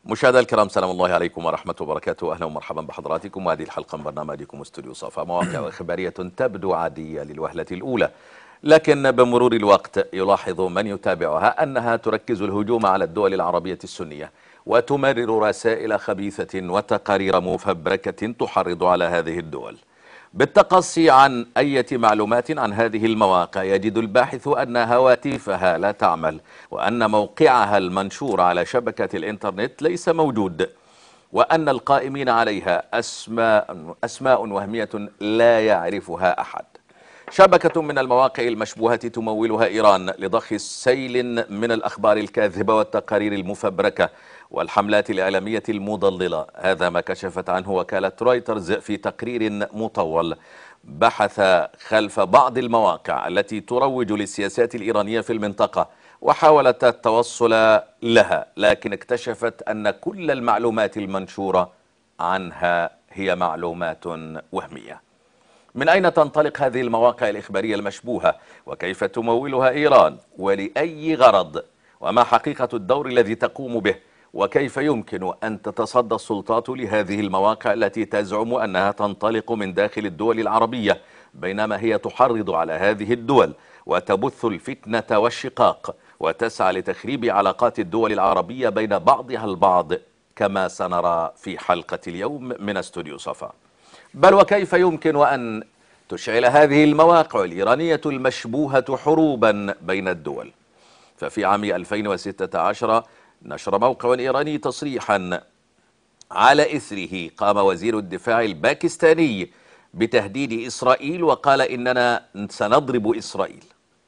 مشاهدينا الكرام سلام الله عليكم ورحمة وبركاته أهلا ومرحبا بحضراتكم وهذه الحلقة من برنامجكم استوديو صفا مواقع إخبارية تبدو عادية للوهلة الأولى لكن بمرور الوقت يلاحظ من يتابعها أنها تركز الهجوم على الدول العربية السنية وتمرر رسائل خبيثة وتقارير مفبركة تحرض على هذه الدول بالتقصي عن أي معلومات عن هذه المواقع يجد الباحث أن هواتفها لا تعمل وأن موقعها المنشور على شبكة الإنترنت ليس موجود وأن القائمين عليها أسماء, أسماء وهمية لا يعرفها أحد شبكة من المواقع المشبوهة تمولها إيران لضخ سيل من الأخبار الكاذبة والتقارير المفبركة والحملات الإعلامية المضللة هذا ما كشفت عنه وكالة رويترز في تقرير مطول بحث خلف بعض المواقع التي تروج للسياسات الإيرانية في المنطقة وحاولت التوصل لها لكن اكتشفت أن كل المعلومات المنشورة عنها هي معلومات وهمية من أين تنطلق هذه المواقع الإخبارية المشبوهة وكيف تمولها إيران ولأي غرض وما حقيقة الدور الذي تقوم به وكيف يمكن أن تتصدى السلطات لهذه المواقع التي تزعم أنها تنطلق من داخل الدول العربية بينما هي تحرض على هذه الدول وتبث الفتنة والشقاق وتسعى لتخريب علاقات الدول العربية بين بعضها البعض كما سنرى في حلقة اليوم من استوديو صفا بل وكيف يمكن أن تشعل هذه المواقع الإيرانية المشبوهة حروبا بين الدول ففي عام 2016 نشر موقع إيراني تصريحا على إثره قام وزير الدفاع الباكستاني بتهديد إسرائيل وقال إننا سنضرب إسرائيل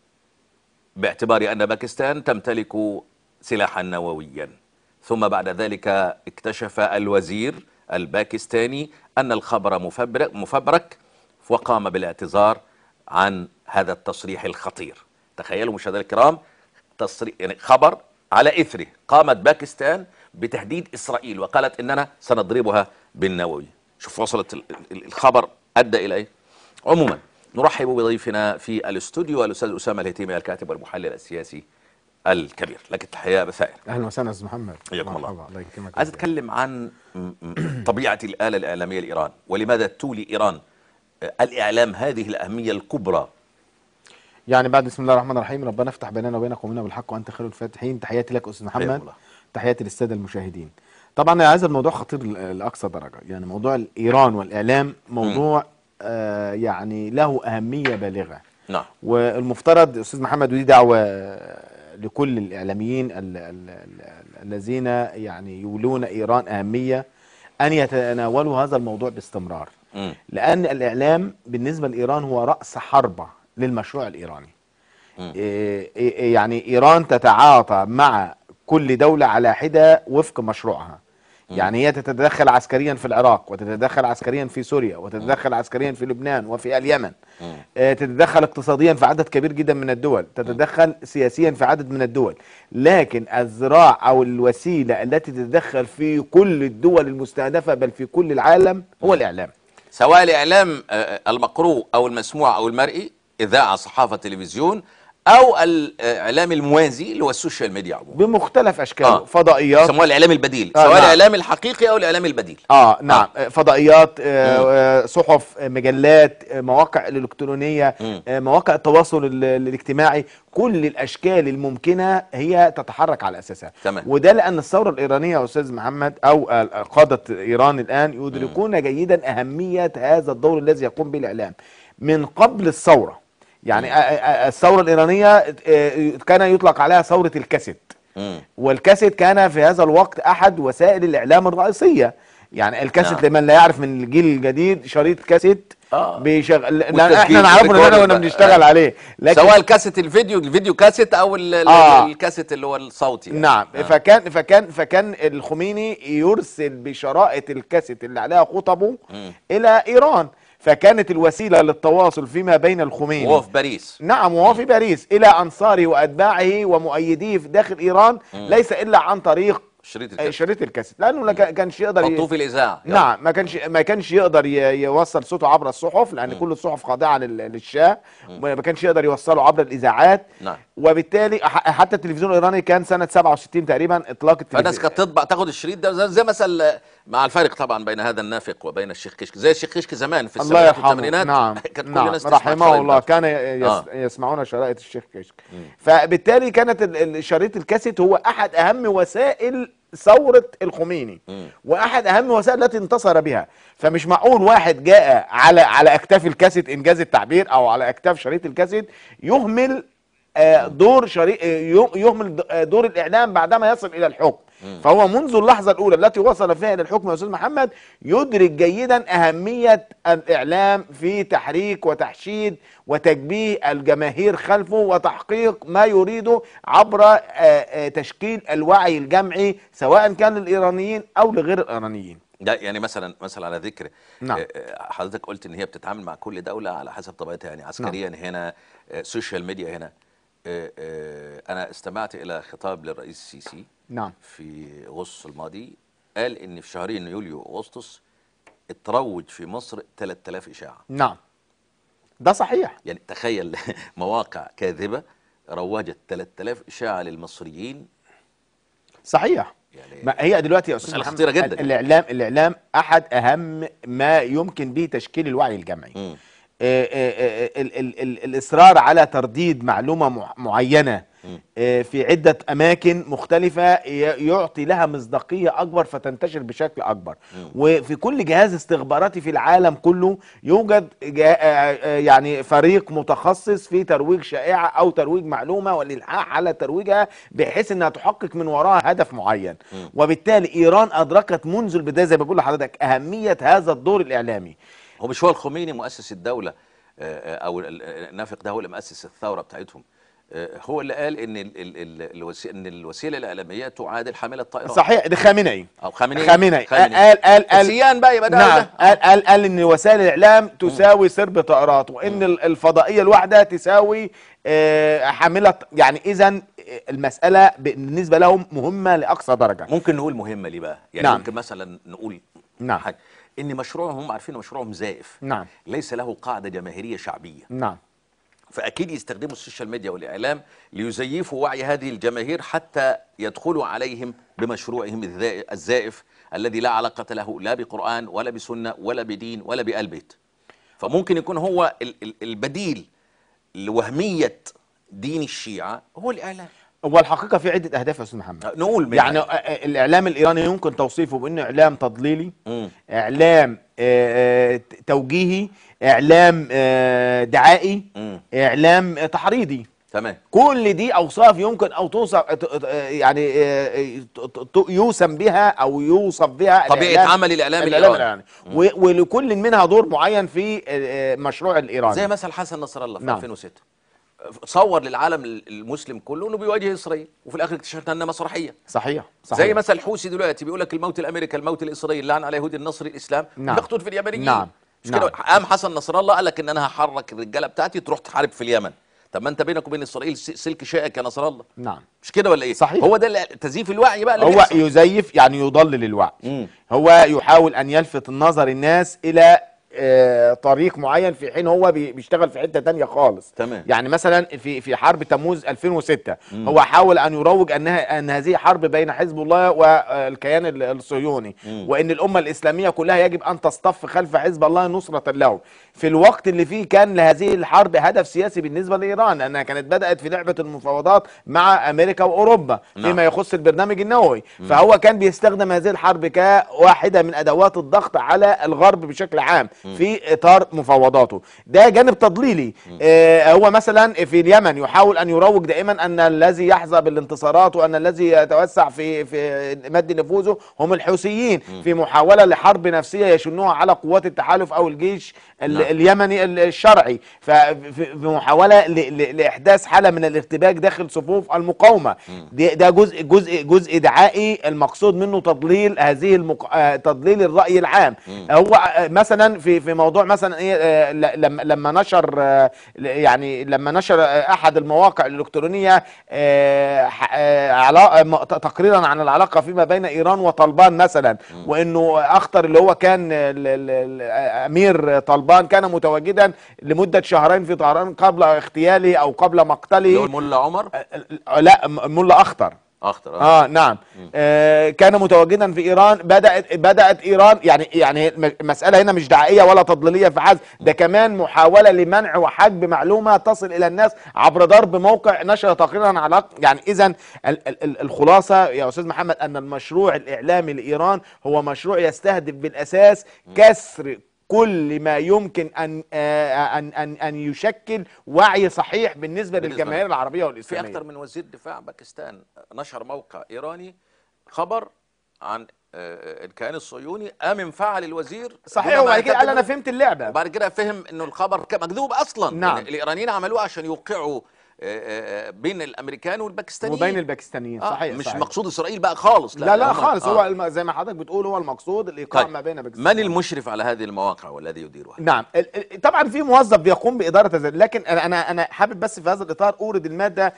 باعتبار أن باكستان تمتلك سلاحا نوويا ثم بعد ذلك اكتشف الوزير الباكستاني أن الخبر مفبرك, مفبرك وقام بالاعتذار عن هذا التصريح الخطير تخيلوا مشاهدينا الكرام تصريح يعني خبر على إثره قامت باكستان بتهديد إسرائيل وقالت إننا سنضربها بالنووي شوف وصلت الخبر أدى إلى إيه عموما نرحب بضيفنا في الاستوديو الأستاذ أسامة الهتيمي الكاتب والمحلل السياسي الكبير لك التحية بثائر اهلا وسهلا استاذ محمد حياكم الله. مرحبا، الله يكرمك عايز اتكلم عن م- م- طبيعه الاله الاعلاميه لايران ولماذا تولي ايران آه، الاعلام هذه الاهميه الكبرى يعني بعد بسم الله الرحمن الرحيم ربنا افتح بيننا وبين قومنا بالحق وانت خير الفاتحين تحياتي لك استاذ حياكم محمد الله. تحياتي للساده المشاهدين طبعا هذا الموضوع خطير ل- لاقصى درجه يعني موضوع ايران والاعلام موضوع آه يعني له اهميه بالغه نعم والمفترض استاذ محمد ودي دعوه لكل الاعلاميين ال- ال- ال- الذين يعني يولون ايران اهميه ان يتناولوا هذا الموضوع باستمرار مم. لان الاعلام بالنسبه لايران هو راس حربه للمشروع الايراني مم. إيه إيه يعني ايران تتعاطى مع كل دوله على حده وفق مشروعها يعني هي تتدخل عسكريا في العراق وتتدخل عسكريا في سوريا وتتدخل عسكريا في لبنان وفي اليمن مم. آه، تتدخل اقتصاديا في عدد كبير جدا من الدول تتدخل سياسيا في عدد من الدول لكن الذراع او الوسيله التي تتدخل في كل الدول المستهدفه بل في كل العالم هو الاعلام سواء الاعلام آه، المقروء او المسموع او المرئي اذاعه صحافه تلفزيون او الاعلام الموازي اللي هو السوشيال ميديا عموما بمختلف اشكاله آه. فضائيات يسموها الاعلام البديل آه، سواء نعم. الاعلام الحقيقي او الاعلام البديل اه نعم آه. فضائيات آه آه، صحف آه، مجلات آه، مواقع الالكترونيه مم. آه مواقع التواصل ال- الاجتماعي كل الاشكال الممكنه هي تتحرك على اساسها تمام. وده لان الثوره الايرانيه يا استاذ محمد او آه، قاده ايران الان يدركون جيدا اهميه هذا الدور الذي يقوم به الاعلام من قبل الثوره يعني آه، آه، الثوره الايرانيه آه، كان يطلق عليها ثوره الكاسيت مم. والكاسيت كان في هذا الوقت احد وسائل الاعلام الرئيسيه يعني الكاسيت نعم. لمن لا يعرف من الجيل الجديد شريط كاسيت آه. بيشغل لأن والتسجيل احنا نعرفه ان والريكورد احنا كنا بقى. بنشتغل عليه لكن سواء الكاسيت الفيديو الفيديو كاسيت او ال- ال- آه. الكاسيت اللي هو الصوتي يعني. نعم آه. فكان فكان فكان الخميني يرسل بشرائط الكاسيت اللي عليها خطبه مم. الى ايران فكانت الوسيله للتواصل فيما بين الخميني وهو في باريس نعم وهو في باريس الى انصاره واتباعه ومؤيديه في داخل ايران ليس الا عن طريق شريط آه، الكاسيت شريط الكاسيت لانه لا كا- كانش يقدر ي- حطوه في الاذاعه يلا. نعم ما كانش ما كانش يقدر ي- يوصل صوته عبر الصحف لان كل الصحف خاضعه لل- للشاه ما كانش يقدر يوصله عبر الاذاعات نعم. وبالتالي ح- حتى التلفزيون الايراني كان سنه 67 تقريبا اطلاق فالناس التلفزيون كانت تطبع تاخد الشريط ده زي, زي مثل مع الفارق طبعا بين هذا النافق وبين الشيخ كشك زي الشيخ كشك زمان في الله السبعينات يرحمه والثمانينات نعم كانت كل نعم الناس تسمع رحمه الشرايط الله ده. كان يس آه. يسمعون شرائط الشيخ كشك فبالتالي كانت ال- ال- شريط الكاسيت هو احد اهم وسائل ثورة الخميني واحد اهم وسائل التي انتصر بها فمش معقول واحد جاء على على اكتاف الكاسيت انجاز التعبير او على اكتاف شريط الكاسيت يهمل آه، دور شريط يهمل د- آه، دور الاعلام بعدما يصل الى الحكم فهو منذ اللحظه الاولى التي وصل فيها الى الحكم يا استاذ محمد يدرك جيدا اهميه الاعلام في تحريك وتحشيد وتجبيه الجماهير خلفه وتحقيق ما يريده عبر آه، آه، تشكيل الوعي الجمعي سواء كان للايرانيين او لغير الايرانيين ده يعني مثلا مثلا على ذكر نعم. آه، آه، حضرتك قلت ان هي بتتعامل مع كل دوله على حسب طبيعتها يعني عسكريا هنا آه، سوشيال ميديا هنا آه، آه، انا استمعت الى خطاب للرئيس السيسي نعم في اغسطس الماضي قال ان في شهرين يوليو واغسطس اتروج في مصر 3000 اشاعه نعم ده صحيح يعني تخيل مواقع كاذبه روجت 3000 اشاعه للمصريين صحيح يعني ما هي دلوقتي يا استاذ مسألة محمد خطيرة جدا. الاعلام الاعلام احد اهم ما يمكن به تشكيل الوعي الجمعي مم. آه، آه، آه، ال- ال- ال- الاصرار على ترديد معلومه مع- معينه آه، في عده اماكن مختلفه ي- يعطي لها مصداقيه اكبر فتنتشر بشكل اكبر وفي كل جهاز استخباراتي في العالم كله يوجد جا- آه، آه، يعني فريق متخصص في ترويج شائعه او ترويج معلومه والالحاح على ترويجها بحيث انها تحقق من وراها هدف معين وبالتالي ايران ادركت منذ البدايه زي ما بقول لحضرتك اهميه هذا الدور الاعلامي هو مش هو الخميني مؤسس الدولة آه، آه، أو ال- ال- النافق ده هو اللي مؤسس الثورة بتاعتهم آه، هو اللي قال إن ال ال ال الوسي إن الوسيلة الإعلامية تعادل حاملة الطائرات صحيح ده خامنئي أو خامنئي خامنئي خامنئي. قال قال قال السيان بقى يبقى ده نعم ده. قال قال قال ان وسائل الاعلام تساوي سرب طائرات وان ال- الفضائيه الواحده تساوي آه، حامله يعني اذا المساله بالنسبه لهم مهمه لاقصى درجه ممكن نقول مهمة ليه بقى يعني نعم. ممكن مثلا نقول نعم. حاجة إن مشروعهم هم عارفين إن مشروعهم زائف نعم. ليس له قاعدة جماهيرية شعبية نعم فاكيد يستخدموا السوشيال ميديا والاعلام ليزيفوا وعي هذه الجماهير حتى يدخلوا عليهم بمشروعهم الذا- الزائف الذي لا علاقه له لا بقران ولا بسنه ولا بدين ولا بآل بيت فممكن يكون هو ال- ال- البديل لوهميه دين الشيعه هو الاعلام هو الحقيقه في عده اهداف يا استاذ محمد نقول منها. يعني آه، آه، الاعلام الايراني يمكن توصيفه بانه اعلام تضليلي مم. اعلام آه، آه، توجيهي اعلام آه، دعائي مم. اعلام آه، تحريضي تمام كل دي اوصاف يمكن او توصف ت- ت- يعني آه، ت- ت- يوسم بها او يوصف بها طبيعة الإعلام- عمل الإعلام الاعلام الإيراني. الايراني و- ولكل منها دور معين في آه، آه، مشروع الايراني زي مثل حسن نصر الله في نعم. 2006 صور للعالم المسلم كله انه بيواجه اسرائيل وفي الاخر اكتشفنا انها مسرحيه صحيح صحيح زي مثل الحوثي دلوقتي بيقول لك الموت الامريكي الموت الاسرائيلي لعن على يهود النصر الاسلام نعم. مقتول في اليمنيين نعم. مش نعم. كده قام حسن نصر الله قال لك ان انا هحرك الرجاله بتاعتي تروح تحارب في اليمن طب ما انت بينك وبين اسرائيل س- سلك شائك يا نصر الله نعم مش كده ولا ايه صحيح. هو ده اللي- تزييف الوعي بقى اللي هو بيحصل. يزيف يعني يضلل الوعي مم. هو يحاول ان يلفت النظر الناس الى آه، طريق معين في حين هو بي- بيشتغل في حته تانية خالص تمام. يعني مثلا في في حرب تموز 2006 هو حاول ان يروج انها ان هذه حرب بين حزب الله والكيان ال- الصهيوني وان الامه الاسلاميه كلها يجب ان تصطف خلف حزب الله نصره له في الوقت اللي فيه كان لهذه الحرب هدف سياسي بالنسبه لايران لانها كانت بدات في لعبه المفاوضات مع امريكا واوروبا نعم. فيما يخص البرنامج النووي فهو كان بيستخدم هذه الحرب كواحده من ادوات الضغط على الغرب بشكل عام في اطار مفاوضاته ده جانب تضليلي آه هو مثلا في اليمن يحاول ان يروج دائما ان الذي يحظى بالانتصارات وان الذي يتوسع في في مد نفوذه هم الحوثيين في محاوله لحرب نفسيه يشنوها على قوات التحالف او الجيش ال- نعم. اليمني ال- الشرعي ففي في محاوله ل- ل- لاحداث حاله من الارتباك داخل صفوف المقاومه دي- ده جزء جزء جزء دعائي المقصود منه تضليل هذه المق... آه، تضليل الراي العام هو آه، مثلا في في في موضوع مثلا ايه آه، ل- لما لما نشر آه، ل- يعني لما نشر آه، احد المواقع الالكترونيه آه، ح- آه، علا- م- ت- تقريرا عن العلاقه فيما بين ايران وطالبان مثلا وانه اخطر اللي هو كان ال- ال- ال- امير طالبان كان متواجدا لمده شهرين في طهران قبل اغتياله او قبل اللي هو مقتله الملا عمر آه، لا م- ملا اخطر اخطر اه اه نعم آه كان متواجدا في ايران بدات بدات ايران يعني يعني م- المساله هنا مش دعائيه ولا تضليليه في حد ده كمان محاوله لمنع وحجب معلومه تصل الى الناس عبر ضرب موقع نشر تقريرا على يعني اذا ال- ال- ال- الخلاصه يا استاذ محمد ان المشروع الاعلامي لايران هو مشروع يستهدف بالاساس كسر كل ما يمكن ان آه، ان ان ان يشكل وعي صحيح بالنسبه بالنسبة للجماهير العربيه في والاسلاميه اكثر من وزير دفاع باكستان نشر موقع ايراني خبر عن آه، الكيان الصهيوني قام انفعل الوزير صحيح دون ما وبعد كده قال يقدم انا فهمت اللعبه وبعد كده فهم انه الخبر كان مكذوب اصلا نعم. يعني الايرانيين عملوه عشان يوقعوا آه، آه، بين الامريكان والباكستانيين وبين الباكستانيين آه، صحيح مش صحيح. مقصود اسرائيل بقى خالص لا لا هم- خالص آه. هو الم... زي ما حضرتك بتقول هو المقصود الايقاع طيب ما بين باكستان من المشرف على هذه المواقع والذي يديرها نعم ال- ال- طبعا في موظف بيقوم باداره هذا لكن انا انا انا حابب بس في هذا الاطار اورد الماده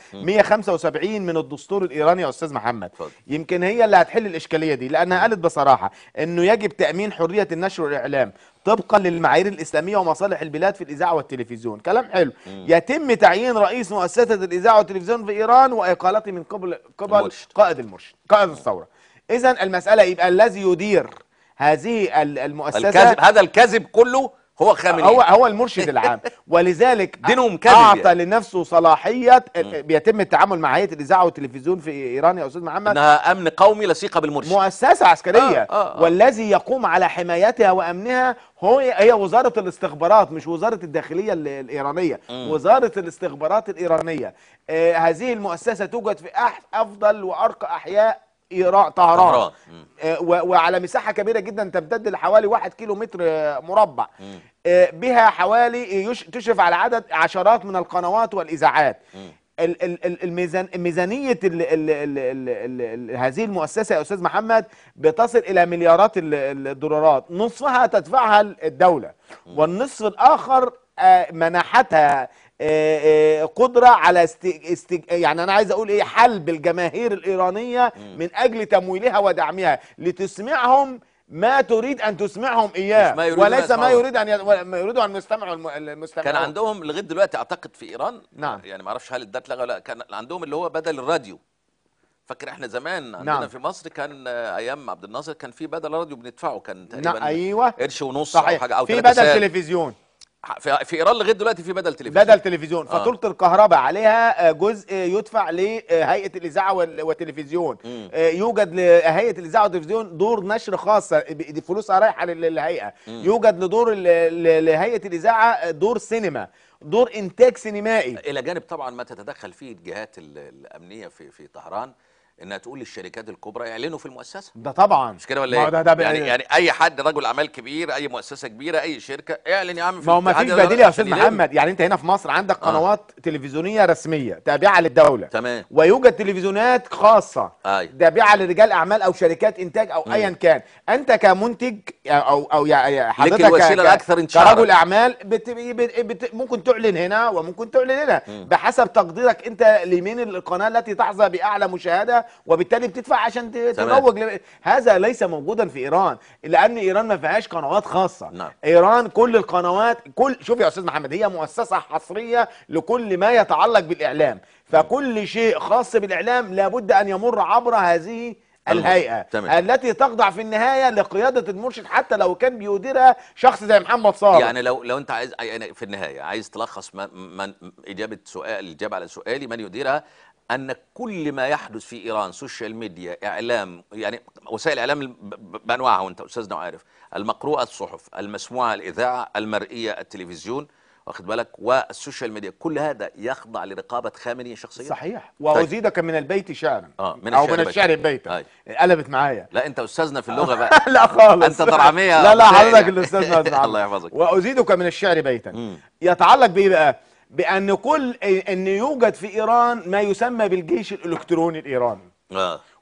175 من الدستور الايراني يا استاذ محمد اتفضل. يمكن هي اللي هتحل الاشكاليه دي لانها قالت بصراحه انه يجب تامين حريه النشر والاعلام طبقا للمعايير الاسلاميه ومصالح البلاد في الاذاعه والتلفزيون كلام حلو يتم تعيين رئيس مؤسسه الاذاعه والتلفزيون في ايران واقالته من قبل قبل المرشد. قائد المرشد قائد الثوره اذا المساله يبقى الذي يدير هذه ال- المؤسسه الكذب هذا الكذب كله هو خامنئي هو هو المرشد العام ولذلك دينهم كذب اعطى يعني. لنفسه صلاحيه بيتم التعامل مع هيئه الاذاعه والتلفزيون في ايران يا استاذ محمد انها امن قومي لصيقه بالمرشد مؤسسه عسكريه آه، آه، آه. والذي يقوم على حمايتها وامنها هو هي وزاره الاستخبارات مش وزاره الداخليه ال- الايرانيه وزاره الاستخبارات الايرانيه آه هذه المؤسسه توجد في أح أفضل وارقى احياء ايران طهران طهران. مم. آه، و- وعلى مساحه كبيره جدا تمتد لحوالي واحد كيلو متر آه، مربع آه، بها حوالي يش- تشرف على عدد عشرات من القنوات والاذاعات ال- ال- ال- الميزان ميزانيه ال ال ال ال ال ال هذه المؤسسه يا استاذ محمد بتصل الى مليارات ال- ال- الدولارات نصفها تدفعها الدوله والنصف الاخر آه، منحتها آه، آه، قدره على است... است... يعني انا عايز اقول ايه حلب الجماهير الايرانيه من اجل تمويلها ودعمها لتسمعهم ما تريد ان تسمعهم اياه مش ما يريدون وليس ما يسمعوه. يريد ان ي... ما يريدوا ان يستمعوا الم... المستمعون كان عندهم لغايه دلوقتي اعتقد في ايران نعم. يعني ما اعرفش هل ده اتلغى ولا لا كان عندهم اللي هو بدل الراديو فاكر احنا زمان عندنا نعم. في مصر كان آه، ايام عبد الناصر كان في بدل راديو بندفعه كان تقريبا نعم ايوه قرش ونص او صحيح حاجه او في ثلاثة بدل ساعات. تلفزيون في, في ايران لغايه دلوقتي في بدل تلفزيون بدل تلفزيون آه. فاتوره الكهرباء عليها آه، جزء يدفع لهيئه الاذاعه وال- والتلفزيون مم. آه، يوجد لهيئه الاذاعه والتلفزيون دور نشر خاصه ب- دي فلوسها رايحه لل- للهيئه يوجد لدور ال- ل- لهيئه الاذاعه دور سينما دور انتاج سينمائي الى جانب طبعا ما تتدخل فيه الجهات ال- الامنيه في في طهران انها تقول للشركات الكبرى اعلنوا في المؤسسه ده طبعا مش كده ولا ما هو ايه؟ ده ده يعني يعني يعني اي حد رجل اعمال كبير اي مؤسسه كبيره اي شركه اعلن يا عم في ما هو ما الاتحاد فيش الرياضي بديل يا عشان استاذ يلم. محمد يعني انت هنا في مصر عندك آه. قنوات تلفزيونيه رسميه تابعه للدوله تمام ويوجد تلفزيونات خاصة أي. تابعة لرجال أعمال أو شركات إنتاج أو أيا كان أنت كمنتج أو أو يعني حضرتك ك- الوسيلة ك- الأكثر انتشارا. كرجل أعمال بت بت بت ممكن تعلن هنا وممكن تعلن هنا بحسب تقديرك أنت لمين القناة التي تحظى بأعلى مشاهدة وبالتالي بتدفع عشان ت- تمام. تروج ل- هذا ليس موجودا في إيران لأن إيران ما فيهاش قنوات خاصة نعم. ايران كل القنوات كل شوف يا استاذ محمد هي مؤسسه حصريه لكل ما يتعلق بالاعلام فكل شيء خاص بالاعلام لابد ان يمر عبر هذه الهيئه تمام. التي تخضع في النهايه لقياده المرشد حتى لو كان بيديرها شخص زي محمد صالح يعني لو لو انت عايز يعني في النهايه عايز تلخص من, من اجابه سؤال الاجابه على سؤالي من يديرها ان كل ما يحدث في ايران سوشيال ميديا اعلام يعني وسائل الاعلام ب- ب- بانواعها وانت استاذنا وعارف المقروءه الصحف المسموعه الاذاعه المرئيه التلفزيون واخد بالك والسوشيال ميديا كل هذا يخضع لرقابه خامنئي شخصيا صحيح وازيدك من البيت شعرا آه، من او الشعر من الشعر بيتا أي. قلبت معايا لا انت استاذنا في اللغه بقى لا خالص أنت طرعمية لا لا أبو حضرتك سائل. الاستاذ ناصر الله يحفظك. وازيدك من الشعر بيتا مم. يتعلق بايه بقى بان كل ان يوجد في ايران ما يسمى بالجيش الالكتروني الايراني اه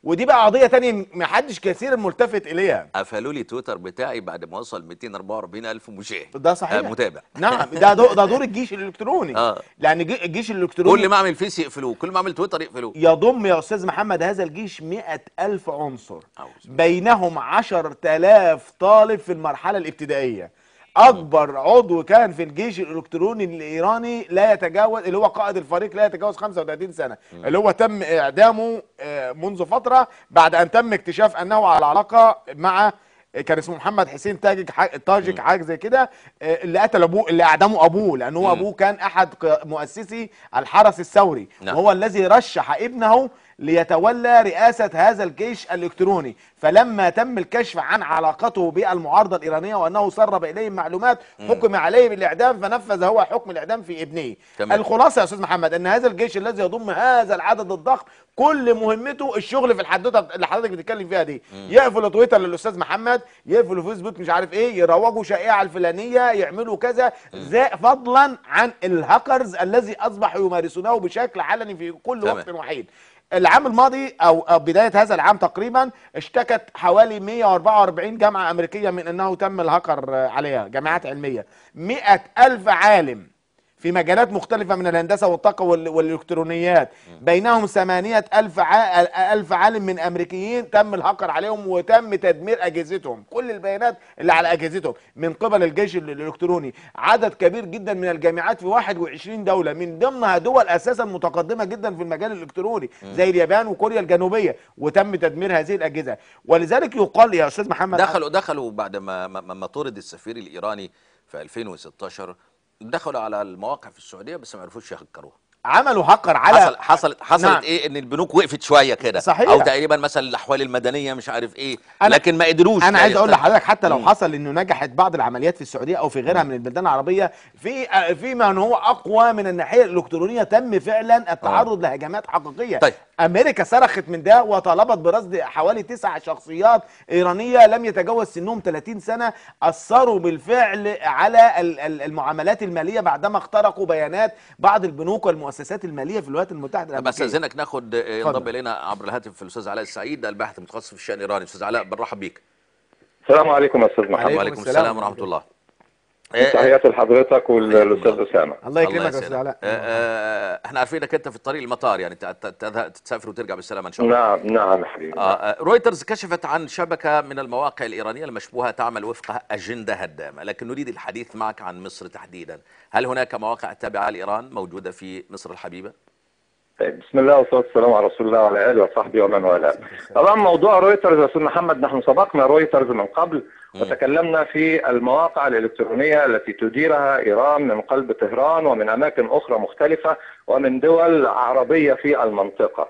ودي بقى قضيه تانية محدش كثير ملتفت اليها قفلوا لي تويتر بتاعي بعد ما وصل 244 الف مشاهد ده صحيح آه، متابع نعم ده دور ده دور الجيش الالكتروني آه. لان جي- الجيش الالكتروني كل ما اعمل فيس يقفلوه كل ما اعمل تويتر يقفلوه يضم يا استاذ محمد هذا الجيش مئة ألف عنصر أعوذ بالله. بينهم عشر تلاف طالب في المرحلة الابتدائية أكبر عضو كان في الجيش الإلكتروني الإيراني لا يتجاوز اللي هو قائد الفريق لا يتجاوز 35 سنة اللي هو تم إعدامه آه، منذ فترة بعد أن تم اكتشاف أنه على علاقة مع كان اسمه محمد حسين تاجك ح- طاجك حاجه زي كده آه، اللي قتل ابوه اللي اعدمه ابوه لان هو ابوه كان احد ق- مؤسسي الحرس الثوري نعم. وهو الذي رشح ابنه ليتولى رئاسة هذا الجيش الإلكتروني فلما تم الكشف عن علاقته بالمعارضة الإيرانية وأنه سرب إليهم معلومات حكم عليه بالإعدام فنفذ هو حكم الإعدام في ابنه تمام. الخلاصة يا أستاذ محمد أن هذا الجيش الذي يضم هذا العدد الضخم كل مهمته الشغل في الحدوته اللي حضرتك بتتكلم فيها دي يقفلوا تويتر للاستاذ محمد يقفلوا فيسبوك مش عارف ايه يروجوا شائعه الفلانيه يعملوا كذا زي فضلا عن الهاكرز الذي اصبحوا يمارسونه بشكل علني في كل تمام. وقت وحيد العام الماضي او أو بدايه هذا العام تقريبا اشتكت حوالي 144 جامعه امريكيه من انه تم الهاكر آه، عليها جامعات علميه 100 الف عالم في مجالات مختلفة من الهندسة والطاقة وال- والإلكترونيات بينهم ثمانية ألف, ع... ألف عالم من أمريكيين تم الهكر عليهم وتم تدمير أجهزتهم كل البيانات اللي على أجهزتهم من قبل الجيش ال- الإلكتروني عدد كبير جدا من الجامعات في 21 دولة من ضمنها دول أساسا متقدمة جدا في المجال الإلكتروني زي اليابان وكوريا الجنوبية وتم تدمير هذه الأجهزة ولذلك يقال يا أستاذ محمد دخلوا دخلوا بعد ما ما, ما طرد السفير الايراني في 2016 دخلوا على المواقع في السعوديه بس ما عرفوش يهكروها عملوا هكر على حصل حصلت حصلت نعم. ايه ان البنوك وقفت شويه كده صحيح. او تقريبا مثلا الاحوال المدنيه مش عارف ايه أنا- لكن ما قدروش انا لا عايز اقول يخترقوا. لحضرتك حتى لو مم. حصل انه نجحت بعض العمليات في السعوديه او في غيرها من البلدان العربيه في في من هو اقوى من الناحيه الالكترونيه تم فعلا التعرض لهجمات حقيقيه طيب. امريكا صرخت من ده وطلبت برصد حوالي تسع شخصيات ايرانيه لم يتجاوز سنهم 30 سنه اثروا بالفعل على ال- ال- المعاملات الماليه بعدما اخترقوا بيانات بعض البنوك والمؤسسات الماليه في الولايات المتحده طب الامريكيه استاذنك ناخد آه، اتفضل. ينضم الينا عبر الهاتف الاستاذ علاء السعيد الباحث المتخصص في الشان الايراني استاذ علاء بنرحب بيك السلام عليكم استاذ محمد عليكم وعليكم السلام السلام ورحمه الله آه، تحياتي لحضرتك والاستاذ اسامه الله يكرمك يا يسعدك. استاذ علاء آه، آه، احنا عارفين انك انت في الطريق المطار يعني ت- ت- تذهب- تسافر وترجع بالسلامه ان شاء الله نعم نعم يا حبيبي آه، آه، رويترز كشفت عن شبكة من المواقع الإيرانية المشبوهة تعمل وفق أجندة هدامة لكن نريد الحديث معك عن مصر تحديدا هل هناك مواقع تابعة لإيران موجودة في مصر الحبيبة؟ طيب بسم الله والصلاه والسلام على رسول الله وعلى اله وصحبه ومن والاه. طبعا موضوع رويترز يا استاذ محمد نحن سبقنا رويترز من قبل وتكلمنا في المواقع الالكترونيه التي تديرها ايران من قلب طهران ومن اماكن اخرى مختلفه ومن دول عربيه في المنطقه.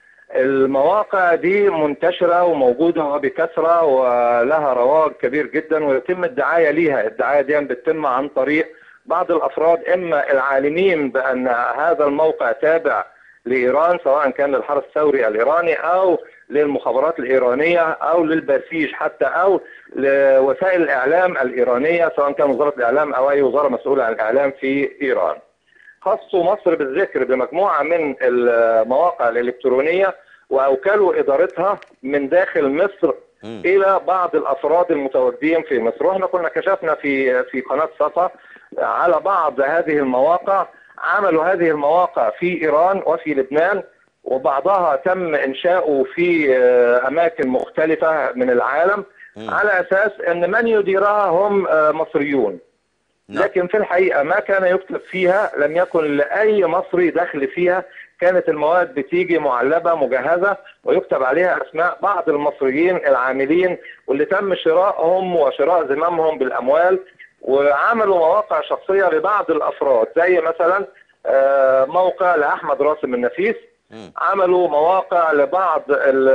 المواقع دي منتشرة وموجودة وبكثرة ولها رواج كبير جدا ويتم الدعاية ليها الدعاية دي بتتم عن طريق بعض الأفراد إما العالمين بأن هذا الموقع تابع لإيران سواء كان للحرس الثوري الإيراني أو للمخابرات الإيرانية أو للبسيج حتى أو لوسائل الإعلام الإيرانية سواء كان وزارة الإعلام أو أي وزارة مسؤولة عن الإعلام في إيران خصوا مصر بالذكر بمجموعة من المواقع الإلكترونية وأوكلوا إدارتها من داخل مصر مم. إلى بعض الأفراد المتواجدين في مصر وإحنا كنا كشفنا في في قناة صفا على بعض هذه المواقع عملوا هذه المواقع في إيران وفي لبنان وبعضها تم إنشاؤه في آه، أماكن مختلفة من العالم مم. على أساس أن من يديرها هم آه، مصريون نعم. لكن في الحقيقة ما كان يكتب فيها لم يكن لأي مصري دخل فيها كانت المواد بتيجي معلبة مجهزة ويكتب عليها أسماء بعض المصريين العاملين واللي تم شرائهم وشراء زمامهم بالأموال وعملوا مواقع شخصية لبعض الأفراد زي مثلا آه، موقع لأحمد راسم النفيس مم. عملوا مواقع لبعض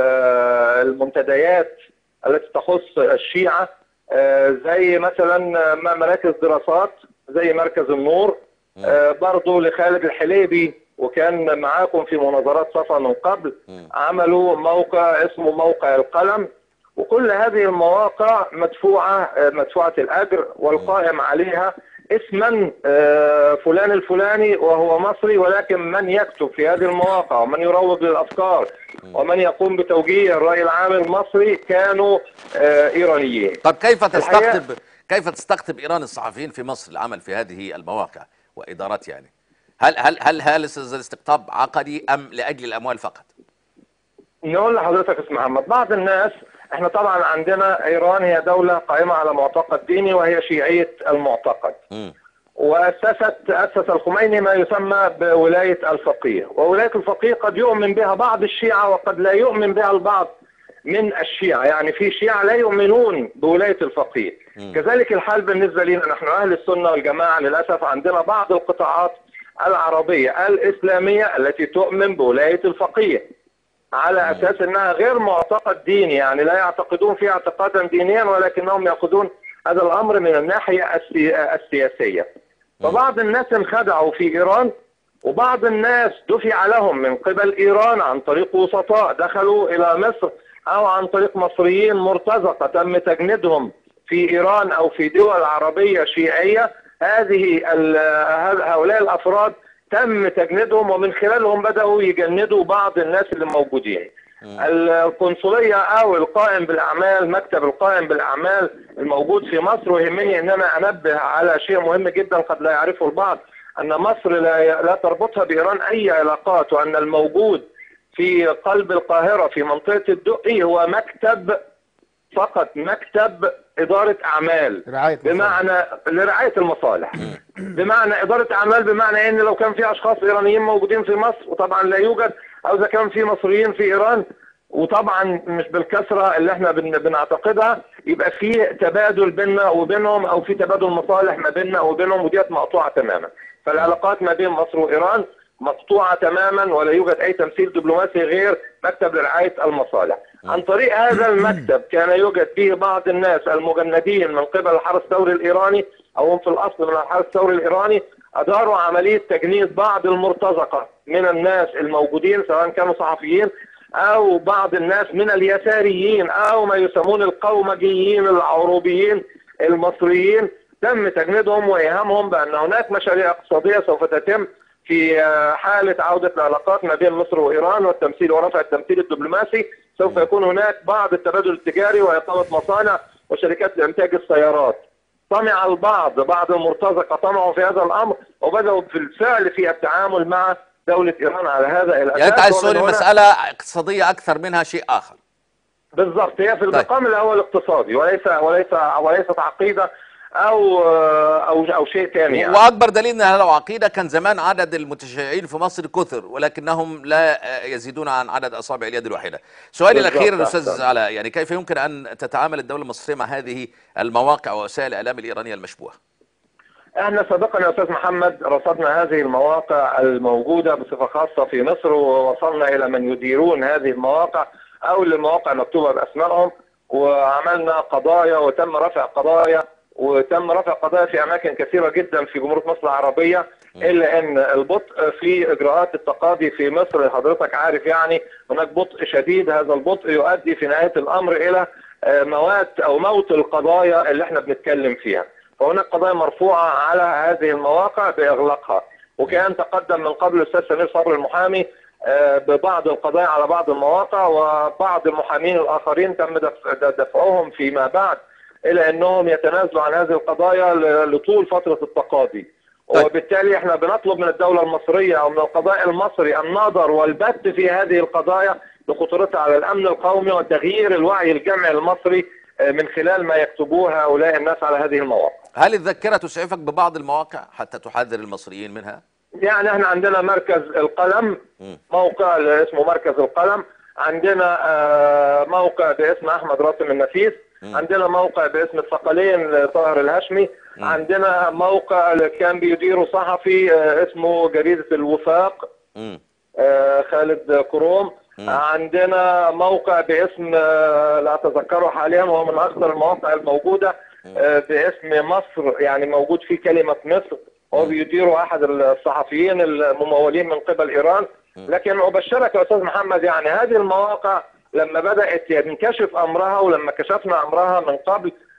ال- المنتديات التي تخص الشيعة آه، زي مثلا آه، مراكز دراسات زي مركز النور آه، برضو لخالد الحليبي وكان معاكم في مناظرات صفا من قبل مم. عملوا موقع اسمه موقع القلم وكل هذه المواقع مدفوعة آه، مدفوعة الأجر والقائم عليها اسما آه، فلان الفلاني وهو مصري ولكن من يكتب في هذه المواقع ومن يروج للافكار ومن يقوم بتوجيه الراي العام المصري كانوا آه، ايرانيين طب كيف الحقيقة- تستقطب كيف تستقطب ايران الصحفيين في مصر العمل في هذه المواقع وادارات يعني هل هل هل هل الاستقطاب عقدي ام لاجل الاموال فقط؟ نقول لحضرتك يا استاذ محمد بعض الناس احنا طبعا عندنا ايران هي دوله قائمه على معتقد ديني وهي شيعيه المعتقد مم. واسست اسس الخميني ما يسمى بولايه الفقيه، وولايه الفقيه قد يؤمن بها بعض الشيعه وقد لا يؤمن بها البعض من الشيعه، يعني في شيعه لا يؤمنون بولايه الفقيه. كذلك الحال بالنسبه لنا نحن اهل السنه والجماعه للاسف عندنا بعض القطاعات العربيه الاسلاميه التي تؤمن بولايه الفقيه. على اساس انها غير معتقد ديني يعني لا يعتقدون فيها اعتقادا دينيا ولكنهم ياخذون هذا الامر من الناحيه السي- السياسيه. فبعض الناس انخدعوا في ايران وبعض الناس دفع لهم من قبل ايران عن طريق وسطاء دخلوا الى مصر او عن طريق مصريين مرتزقه تم تجنيدهم في ايران او في دول عربيه شيعيه هذه ال- هؤلاء الافراد تم تجنيدهم ومن خلالهم بداوا يجندوا بعض الناس اللي موجودين. القنصليه او القائم بالاعمال مكتب القائم بالاعمال الموجود في مصر ويهمني ان انا انبه على شيء مهم جدا قد لا يعرفه البعض ان مصر لا لا تربطها بايران اي علاقات وان الموجود في قلب القاهره في منطقه الدقي هو مكتب فقط مكتب اداره اعمال رعاية بمعنى لرعايه المصالح بمعنى اداره اعمال بمعنى ان لو كان في اشخاص ايرانيين موجودين في مصر وطبعا لا يوجد او اذا كان في مصريين في ايران وطبعا مش بالكثره اللي احنا بن بنعتقدها يبقى في تبادل بيننا وبينهم او في تبادل مصالح ما بيننا وبينهم وديت مقطوعه تماما فالعلاقات ما بين مصر وايران مقطوعه تماما ولا يوجد اي تمثيل دبلوماسي غير مكتب لرعايه المصالح. عن طريق هذا المكتب كان يوجد فيه بعض الناس المجندين من قبل الحرس الثوري الايراني او هم في الاصل من الحرس الثوري الايراني اداروا عمليه تجنيد بعض المرتزقه من الناس الموجودين سواء كانوا صحفيين او بعض الناس من اليساريين او ما يسمون القومجيين العروبيين المصريين تم تجنيدهم وايهامهم بان هناك مشاريع اقتصاديه سوف تتم في حاله عوده العلاقات ما بين مصر وايران والتمثيل ورفع التمثيل الدبلوماسي سوف يكون هناك بعض التبادل التجاري واقامه مصانع وشركات لانتاج السيارات. طمع البعض بعض المرتزقه طمعوا في هذا الامر وبداوا بالفعل في التعامل مع دوله ايران على هذا الاساس يعني انت عايز تقول ومن هنا- المساله اقتصاديه اكثر منها شيء اخر بالضبط هي في المقام الاول اقتصادي وليس وليس وليست عقيده او او او شيء ثاني يعني. واكبر دليل انها لو عقيده كان زمان عدد المتشيعين في مصر كثر ولكنهم لا يزيدون عن عدد اصابع اليد الواحده. سؤالي بالضبط، الاخير الاستاذ أحسن. علاء يعني كيف يمكن ان تتعامل الدوله المصريه مع هذه المواقع ووسائل الاعلام الايرانيه المشبوهه؟ احنا سابقا يا استاذ محمد رصدنا هذه المواقع الموجوده بصفه خاصه في مصر ووصلنا الى من يديرون هذه المواقع او المواقع المكتوبه باسمائهم وعملنا قضايا وتم رفع قضايا وتم رفع قضايا في اماكن كثيره جدا في جمهوريه مصر العربيه الا ان البطء في اجراءات التقاضي في مصر حضرتك عارف يعني هناك بطء شديد هذا البطء يؤدي في نهايه الامر الى آه، موات او موت القضايا اللي احنا بنتكلم فيها فهناك قضايا مرفوعه على هذه المواقع باغلاقها وكان تقدم من قبل الاستاذ سمير صبري المحامي آه، ببعض القضايا على بعض المواقع وبعض المحامين الاخرين تم دف- دفعهم فيما بعد الى انهم يتنازلوا عن هذه القضايا ل- لطول فتره التقاضي طيب. وبالتالي احنا بنطلب من الدوله المصريه او من القضاء المصري النظر والبت في هذه القضايا لخطورتها على الامن القومي وتغيير الوعي الجمعي المصري آه، من خلال ما يكتبوه هؤلاء الناس على هذه المواقع. هل الذاكره تسعفك ببعض المواقع حتى تحذر المصريين منها؟ يعني احنا عندنا مركز القلم مم. موقع اللي اسمه مركز القلم عندنا آه، موقع باسم احمد راسم النفيس عندنا موقع باسم الثقلين لطاهر الهشمي عندنا موقع اللي كان بيديره صحفي آه، اسمه جريدة الوفاق مم. آه، خالد كروم عندنا موقع باسم آه، لا اتذكره حاليا وهو من اكثر المواقع الموجوده آه، باسم مصر يعني موجود فيه كلمه مصر هو بيديره احد الصحفيين الممولين من قبل ايران لكن ابشرك يا استاذ محمد يعني هذه المواقع لما بدات ينكشف امرها ولما كشفنا امرها من قبل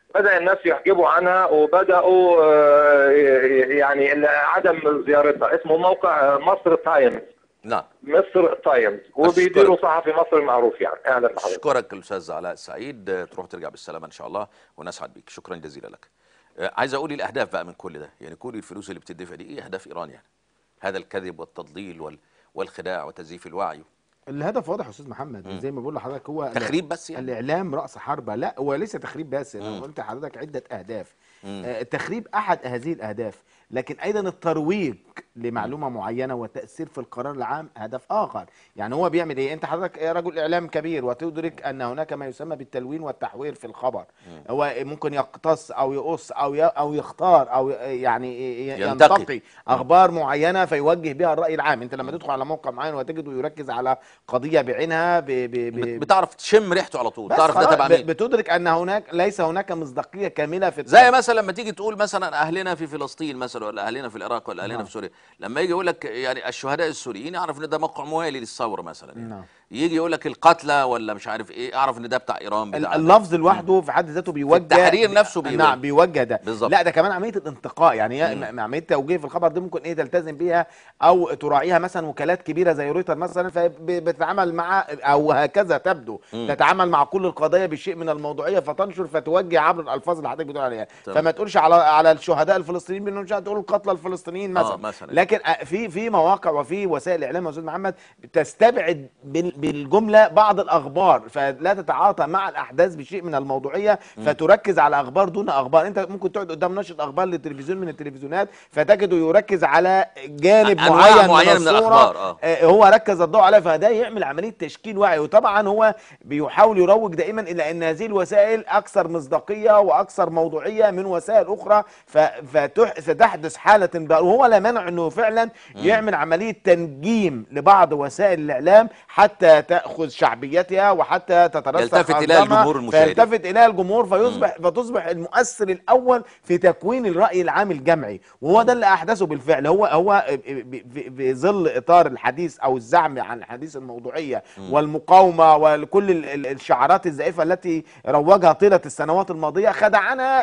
بدا الناس يحجبوا عنها وبداوا آه، يعني عدم زيارتها اسمه موقع مصر تايمز نعم مصر تايمز وبيديروا صحفي مصري معروف يعني اهلا بحضرتك اشكرك الاستاذ علاء سعيد آه، تروح ترجع بالسلامه ان شاء الله ونسعد بيك شكرا جزيلا لك آه، عايز اقول الاهداف بقى من كل ده يعني كل الفلوس اللي بتدفع دي ايه اهداف ايران يعني هذا الكذب والتضليل وال والخداع وتزييف الوعي الهدف واضح يا استاذ محمد زي ما بقول لحضرتك هو تخريب بس يعني الاعلام راس حربه لا هو ليس تخريب بس انا قلت لحضرتك عده اهداف آه، التخريب احد هذه الاهداف لكن ايضا الترويج لمعلومه معينه والتاثير في القرار العام هدف اخر يعني هو بيعمل ايه انت حضرتك رجل اعلام كبير وتدرك ان هناك ما يسمى بالتلوين والتحوير في الخبر هو ممكن يقتص او يقص او ي- او يختار او يعني ي- ينتقي. ينتقي اخبار معينه فيوجه بها الراي العام انت لما تدخل على موقع معين وتجده يركز على قضيه بعينها ب ب ب بت- بتعرف تشم ريحته على طول بس تعرف ده خلاص تبع ب- مين بتدرك ان هناك ليس هناك مصداقيه كامله في زي مثلا لما تيجي تقول مثلا اهلنا في فلسطين مثلا ولا اهلنا في العراق ولا اهلنا نعم. في سوريا لما يجي يقول لك يعني الشهداء السوريين يعرف ان ده موقع موالي للثوره مثلا يعني. نعم. يجي يقول لك القتلى ولا مش عارف ايه اعرف ان ده بتاع ايران ال- بتاع اللفظ لوحده في حد ذاته بيوجه التحرير نفسه بيوجه. نعم بيوجه ده بالظبط. لا ده كمان عمليه الانتقاء يعني هي م- عمليه توجيه في الخبر دي ممكن ايه تلتزم بيها او تراعيها مثلا وكالات كبيره زي رويتر مثلا فبتتعامل مع او هكذا تبدو تتعامل مع كل القضايا بشيء من الموضوعيه فتنشر فتوجه عبر الالفاظ اللي حضرتك بتقول عليها تمام. فما تقولش على على الشهداء الفلسطينيين بانه مش هتقول القتلى الفلسطينيين مثلا, آه، مثلاً. لكن آه، في في مواقع وفي وسائل اعلام يا استاذ محمد تستبعد بال- بالجمله بعض الاخبار فلا تتعاطى مع الاحداث بشيء من الموضوعيه فتركز على اخبار دون اخبار انت ممكن تقعد قدام نشره اخبار للتلفزيون من التلفزيونات فتجده يركز على جانب أنواع معين, معينة من من الصوره الأخبار، آه. آه، هو ركز الضوء عليها فده يعمل عمليه تشكيل وعي وطبعا هو بيحاول يروج دائما الى ان هذه الوسائل اكثر مصداقيه واكثر موضوعيه من وسائل اخرى ف- فتح- فتحدث حاله انبهار وهو لا مانع انه فعلا يعمل عمليه تنجيم لبعض وسائل الاعلام حتى تاخذ شعبيتها وحتى تترسخ يلتفت إليها أقدامها، الجمهور المشاهدين. فيلتفت اليها الجمهور فيصبح فتصبح المؤثر الاول في تكوين الراي العام الجمعي وهو ده اللي احدثه بالفعل هو هو في- في في ظل اطار الحديث او الزعم عن الحديث الموضوعيه والمقاومه وكل ال- ال- الشعارات الزائفه التي روجها طيله السنوات الماضيه خدعنا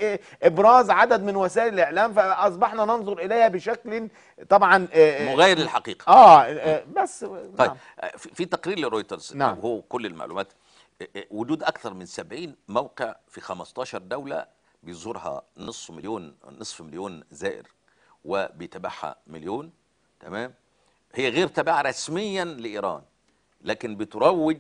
بابراز عدد من وسائل الاعلام فاصبحنا ننظر اليها بشكل طبعا آه، مغاير للحقيقه اه آه، بس طيب نعم. آه، في في تقرير لرويترز نعم. هو كل المعلومات آه، آه، وجود اكثر من 70 موقع في 15 دوله بيزورها نصف مليون نصف مليون زائر وبيتابعها مليون تمام هي غير تابعه رسميا لايران لكن بتروج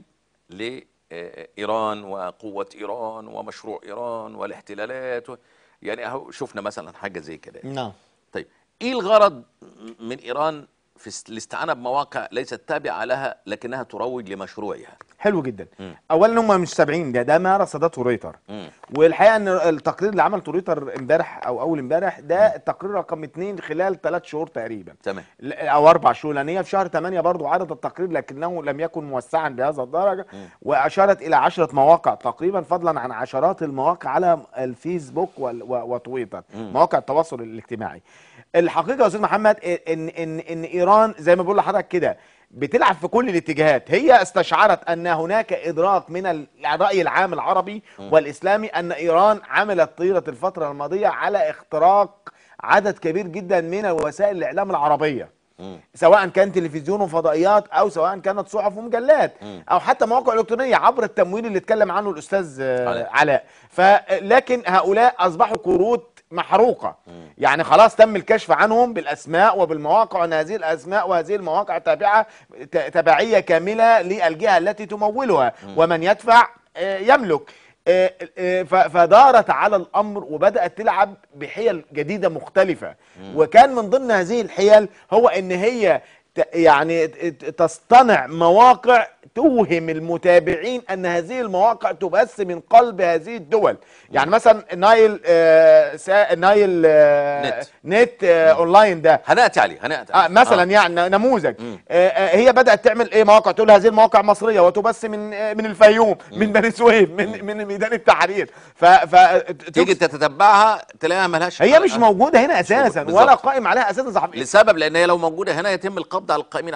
لايران وقوه ايران ومشروع ايران والاحتلالات و... يعني اهو شفنا مثلا حاجه زي كده نعم طيب ايه الغرض من ايران في است- الاستعانه بمواقع ليست تابعه لها لكنها تروج لمشروعها حلو جدا اولا هم مش 70 ده ده ما رصدته رويتر والحقيقه ان التقرير اللي عملته رويتر امبارح او اول امبارح ده التقرير رقم اثنين خلال ثلاث شهور تقريبا تمام ل- او اربع شهور لان هي في شهر 8 برضو عرض التقرير لكنه لم يكن موسعا بهذا الدرجه واشارت الى عشرة مواقع تقريبا فضلا عن عشرات المواقع على الفيسبوك وال- و- وتويتر مواقع التواصل الاجتماعي الحقيقه يا استاذ محمد ان ان ان ايران زي ما بقول لحضرتك كده بتلعب في كل الاتجاهات هي استشعرت ان هناك ادراك من ال- الراي العام العربي والاسلامي ان ايران عملت طيله الفتره الماضيه على اختراق عدد كبير جدا من وسائل الاعلام العربيه سواء كان تلفزيون وفضائيات او سواء كانت صحف ومجلات او حتى مواقع الكترونيه عبر التمويل اللي اتكلم عنه الاستاذ آه، علاء. علاء فلكن هؤلاء اصبحوا كروت محروقه يعني خلاص تم الكشف عنهم بالاسماء وبالمواقع وان هذه الاسماء وهذه المواقع تابعه ت- تبعيه كامله للجهه التي تمولها ومن يدفع آه، يملك آه، آه، ف- فدارت على الامر وبدات تلعب بحيل جديده مختلفه وكان من ضمن هذه الحيل هو ان هي ت- يعني ت- ت- تصطنع مواقع توهم المتابعين ان هذه المواقع تبث من قلب هذه الدول يعني مثلا نايل آه سا نايل آه نت. نت آه اونلاين ده هنأتي عليه هنأتي آه عليه. مثلا يعني نموذج آه آه هي بدات تعمل ايه مواقع تقول هذه المواقع مصريه وتبث من آه من الفيوم من بني سويف من من ميدان التحرير ف ف تيجي تتبعها تلاقيها ملهاش هي مش موجوده هنا موجودة. اساسا بالظبط. ولا قائم عليها اساسا صحفي لسبب لان هي لو موجوده هنا يتم القبض على القائمين عليها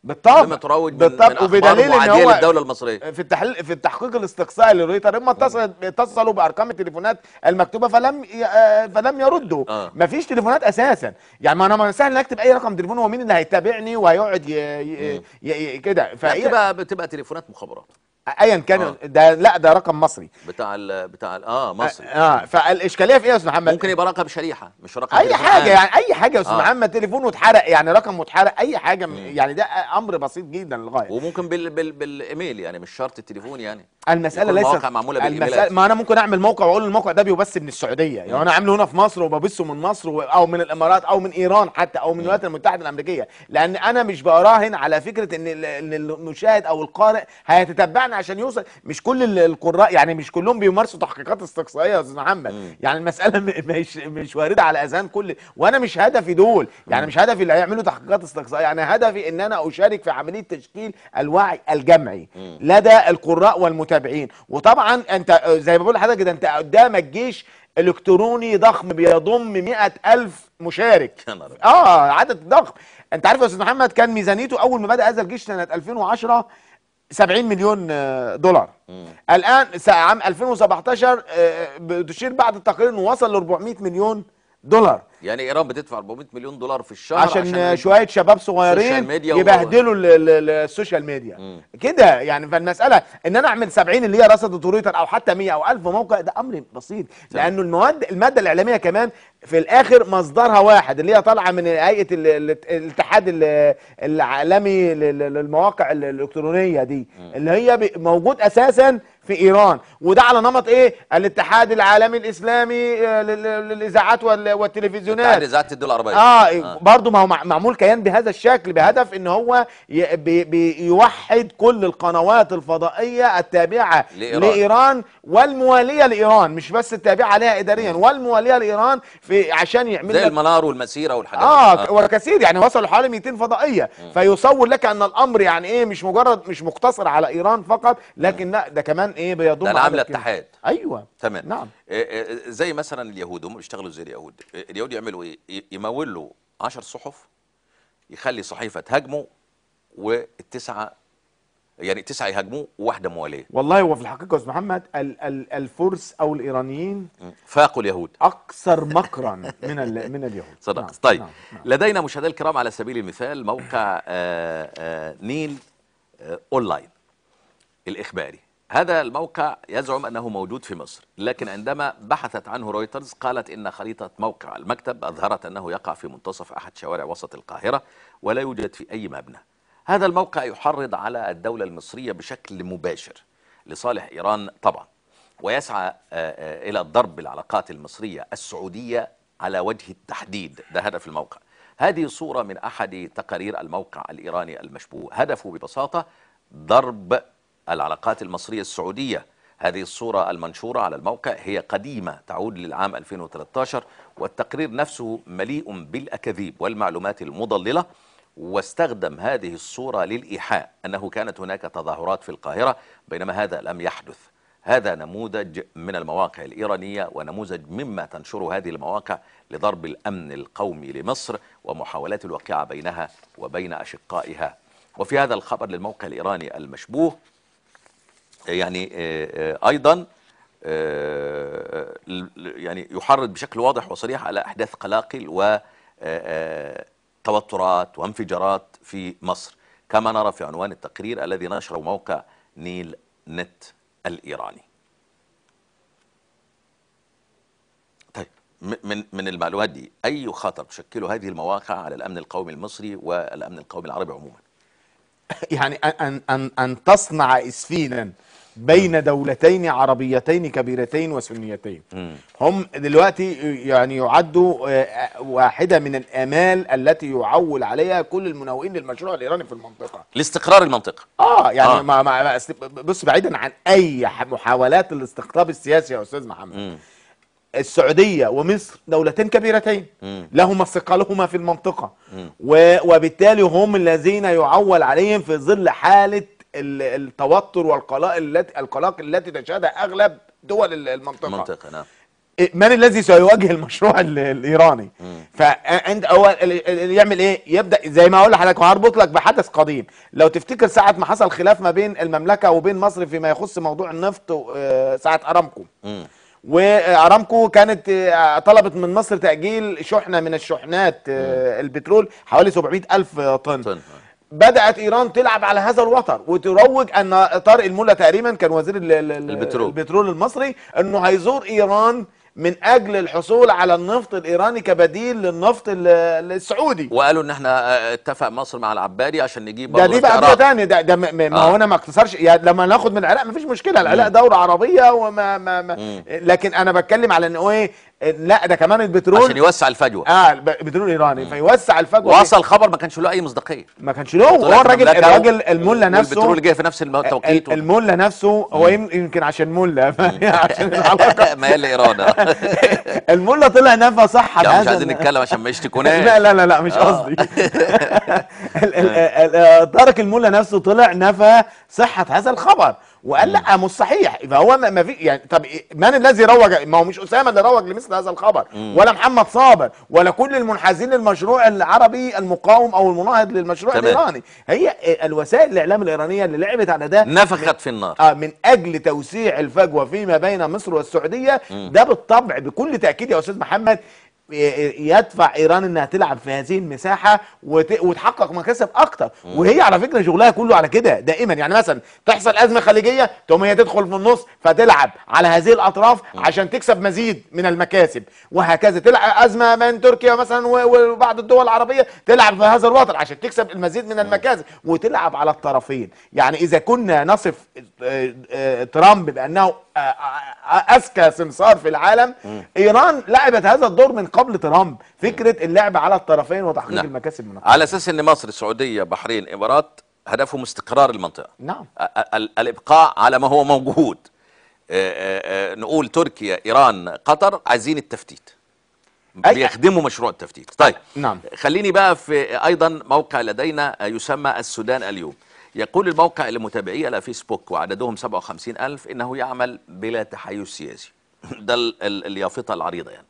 بالطبع لما تروج من, بالطبع من اخبار وبدليل ان معاديه هو للدوله المصريه في التحليل في التحقيق الاستقصائي لرويتر هم اتصلوا اتصلوا بارقام التليفونات المكتوبه فلم ي- آه، فلم يردوا آه. مفيش تليفونات اساسا يعني ما انا ما سهل اكتب اي رقم تليفون هو مين اللي هيتابعني وهيقعد ي- ي- ي- ي- كده فهي بتبقى بتبقى تليفونات مخابرات ايا كان آه. ده لا ده رقم مصري بتاع ال بتاع ال اه مصري اه فالاشكاليه في ايه يا استاذ محمد ممكن يبقى رقم شريحه مش رقم اي تليفون حاجه عام. يعني اي حاجه يا استاذ آه. محمد تليفونه اتحرق يعني رقم متحرق اي حاجه م- يعني ده امر بسيط جدا للغايه وممكن بال بال بالايميل يعني مش شرط التليفون يعني المساله يكون ليست مواقع معمولة بالإيميلات. المسألة ما انا ممكن اعمل موقع واقول الموقع ده بيبث من السعوديه يعني انا عامله هنا في مصر وببثه من مصر و- او من الامارات او من ايران حتى او من الولايات المتحده الامريكيه لان انا مش براهن على فكره ان ال- ان المشاهد او القارئ هيتتبعني عشان يوصل مش كل ال- القراء يعني مش كلهم بيمارسوا تحقيقات استقصائيه يا استاذ محمد يعني المساله م- مش مش وارده على اذهان كل وانا مش هدفي دول يعني مش هدفي اللي هيعملوا تحقيقات استقصائيه يعني هدفي ان انا اشارك في عمليه تشكيل الوعي الجمعي لدى القراء والمتابعين وطبعا انت زي ما بقول لحضرتك كده انت قدامك جيش الكتروني ضخم بيضم مئة ألف مشارك يا نهار أبيض. اه عدد ضخم انت عارف يا استاذ محمد كان ميزانيته اول ما بدا هذا الجيش سنه 2010 70 مليون آه، دولار الان س- عام 2017 آه، بتشير بعض التقارير انه وصل ل 400 مليون دولار يعني ايران بتدفع 400 مليون دولار في الشهر عشان, عشان شويه شباب السوشيال صغيرين ميديا و- يبهدلوا ال- ال- ال- السوشيال ميديا كده يعني فالمساله ان انا اعمل 70 اللي هي رصد تويتر او حتى 100 او 1000 موقع ده امر بسيط لانه المواد الماده الاعلاميه كمان في الاخر مصدرها واحد اللي هي طالعه من هيئه ال- ال- الاتحاد ال- العالمي لل- للمواقع ال- الالكترونيه دي اللي هي ب- موجود اساسا في ايران وده على نمط ايه الاتحاد العالمي الاسلامي آه، لل- للاذاعات وال- والتلفزيونات بتاع ذات الدول العربيه اه, برضه ما هو مع- معمول كيان بهذا الشكل بهدف ان هو ي- بي- بيوحد كل القنوات الفضائيه التابعه لإيران. لايران والمواليه لايران مش بس التابعه لها اداريا والمواليه لايران في عشان يعمل زي لك المنار والمسيره والحاجات اه دي. وكثير يعني وصلوا حوالي 200 فضائيه فيصور لك ان الامر يعني ايه مش مجرد مش مقتصر على ايران فقط لكن لا ده كمان ايه بيضم ده العامل عدد كبير. الاتحاد. ايوه تمام نعم آه، آه، زي مثلا اليهود هم بيشتغلوا زي اليهود آه، اليهود يعملوا ايه ي- يمولوا 10 صحف يخلي صحيفه تهاجمه والتسعه يعني تسعه يهاجموه وواحده مواليه والله هو في الحقيقه يا استاذ محمد ال- ال- الفرس او الايرانيين فاقوا اليهود اكثر مكرا من ال- من اليهود صدق نعم، طيب نعم، نعم. لدينا مشاهدينا الكرام على سبيل المثال موقع آه، آه، نيل آه، اونلاين الاخباري هذا الموقع يزعم انه موجود في مصر لكن عندما بحثت عنه رويترز قالت ان خريطه موقع المكتب اظهرت انه يقع في منتصف احد شوارع وسط القاهره ولا يوجد في اي مبنى هذا الموقع يحرض على الدوله المصريه بشكل مباشر لصالح ايران طبعا ويسعى آه، آه، الى ضرب العلاقات المصريه السعوديه على وجه التحديد ده هدف الموقع هذه صوره من احد تقارير الموقع الايراني المشبوه هدفه ببساطه ضرب العلاقات المصريه السعوديه هذه الصوره المنشوره على الموقع هي قديمه تعود للعام 2013 والتقرير نفسه مليء بالاكاذيب والمعلومات المضلله واستخدم هذه الصوره للايحاء انه كانت هناك تظاهرات في القاهره بينما هذا لم يحدث هذا نموذج من المواقع الإيرانية ونموذج مما تنشره هذه المواقع لضرب الأمن القومي لمصر ومحاولات الوقيعة بينها وبين أشقائها وفي هذا الخبر للموقع الإيراني المشبوه يعني آه، آه، أيضا آه، ل- ل- يعني يحرض بشكل واضح وصريح على أحداث قلاقل وتوترات وانفجارات في مصر كما نرى في عنوان التقرير الذي نشره موقع نيل نت الإيراني طيب م- من من المعلومات دي أي خطر تشكله هذه المواقع على الأمن القومي المصري والأمن القومي العربي عموما يعني أن- أن أن أن تصنع إسفينا بين دولتين عربيتين كبيرتين وسنيتين هم دلوقتي يعني يعدوا آه، واحدة من الآمال التي يعول عليها كل المناوئين للمشروع الإيراني في المنطقة لاستقرار المنطقة اه يعني آه. آه. ما ما بص بعيدا عن اي ح- محاولات الاستقطاب السياسي يا استاذ محمد مم. السعوديه ومصر دولتين كبيرتين مم. لهما ثقلهما في المنطقه و- وبالتالي هم الذين يعول عليهم في ظل حاله ال- التوتر والقلق التي القلاق التي تشهدها اغلب دول ال- المنطقه المنطقة نعم إيه، من الذي سيواجه المشروع ال- الايراني فانت هو ال- ال- ال- يعمل ايه يبدا زي ما اقول لحضرتك وهربط لك بحدث قديم لو تفتكر ساعه ما حصل خلاف ما بين المملكه وبين مصر فيما يخص موضوع النفط آه، ساعه ارامكو مم. وارامكو كانت آه، طلبت من مصر تاجيل شحنه من الشحنات آه، البترول حوالي 700 الف طن طن. بدات ايران تلعب على هذا الوتر وتروج ان طارق الملا تقريبا كان وزير ال- ال- ال- البترول. البترول المصري انه هيزور ايران من اجل الحصول على النفط الايراني كبديل للنفط ال- السعودي وقالوا ان احنا آه، اتفق مصر مع العباري عشان نجيب ده برضه دي بقى العراق. قضيه تانية ده ده م- م- ما آه. هو انا ما اقتصرش يعني لما ناخد من العراق مفيش مشكله العراق دوله عربيه وما ما ما لكن انا بتكلم على انه ايه لا ده كمان البترول عشان يوسع الفجوه اه الب- بترول ايراني فيوسع الفجوه وصل خبر ما كانش له اي مصداقيه ما كانش له طلع هو في الراجل المملكة الراجل الملا نفسه والبترول جاي في نفس التوقيت ال- الملا نفسه هو يم- يمكن عشان ملا عشان العلاقه ميال لايران آه. الملا طلع نفى صح يا عم مش هذا عايزين ال- نتكلم عشان ما يشتكوناش لا لا لا لا مش آه. قصدي ال- ال- ال- ال- طارق الملا نفسه طلع نفى صحة هذا الخبر وقال لا مش صحيح فهو ما ما في يعني طب إيه- من الذي روج ما هو مش اسامه اللي روج لمثل هذا الخبر ولا محمد صابر ولا كل المنحازين للمشروع العربي المقاوم او المناهض للمشروع تمام. الايراني هي إيه، الوسائل الاعلام الايرانيه اللي لعبت على ده نفخت في النار آه من اجل توسيع الفجوه فيما بين مصر والسعوديه ده بالطبع بكل تاكيد يا استاذ محمد ي- يدفع ايران انها تلعب في هذه المساحه وت... وتحقق مكاسب اكتر وهي على فكره شغلها كله على كده دائما يعني مثلا تحصل ازمه خليجيه تقوم هي تدخل في النص فتلعب على هذه الاطراف عشان تكسب مزيد من المكاسب وهكذا تلعب ازمه من تركيا مثلا و- وبعض الدول العربيه تلعب في هذا الوتر عشان تكسب المزيد من المكاسب وتلعب على الطرفين يعني اذا كنا نصف آه، آه، ترامب بانه آه، آه، آه، اذكى سمسار في العالم ايران لعبت هذا الدور من قبل ترامب فكره اللعب على الطرفين وتحقيق نعم. المكاسب من الطرفين. على اساس ان مصر السعوديه بحرين امارات هدفهم استقرار المنطقه نعم ال- ال- الابقاء على ما هو موجود آه، آه، آه، نقول تركيا ايران قطر عايزين التفتيت أي- بيخدموا مشروع التفتيت طيب نعم. خليني بقى في ايضا موقع لدينا آه، يسمى السودان اليوم يقول الموقع لمتابعيه على فيسبوك وعددهم 57 ألف إنه يعمل بلا تحيز سياسي ده ال- ال- اليافطة العريضة يعني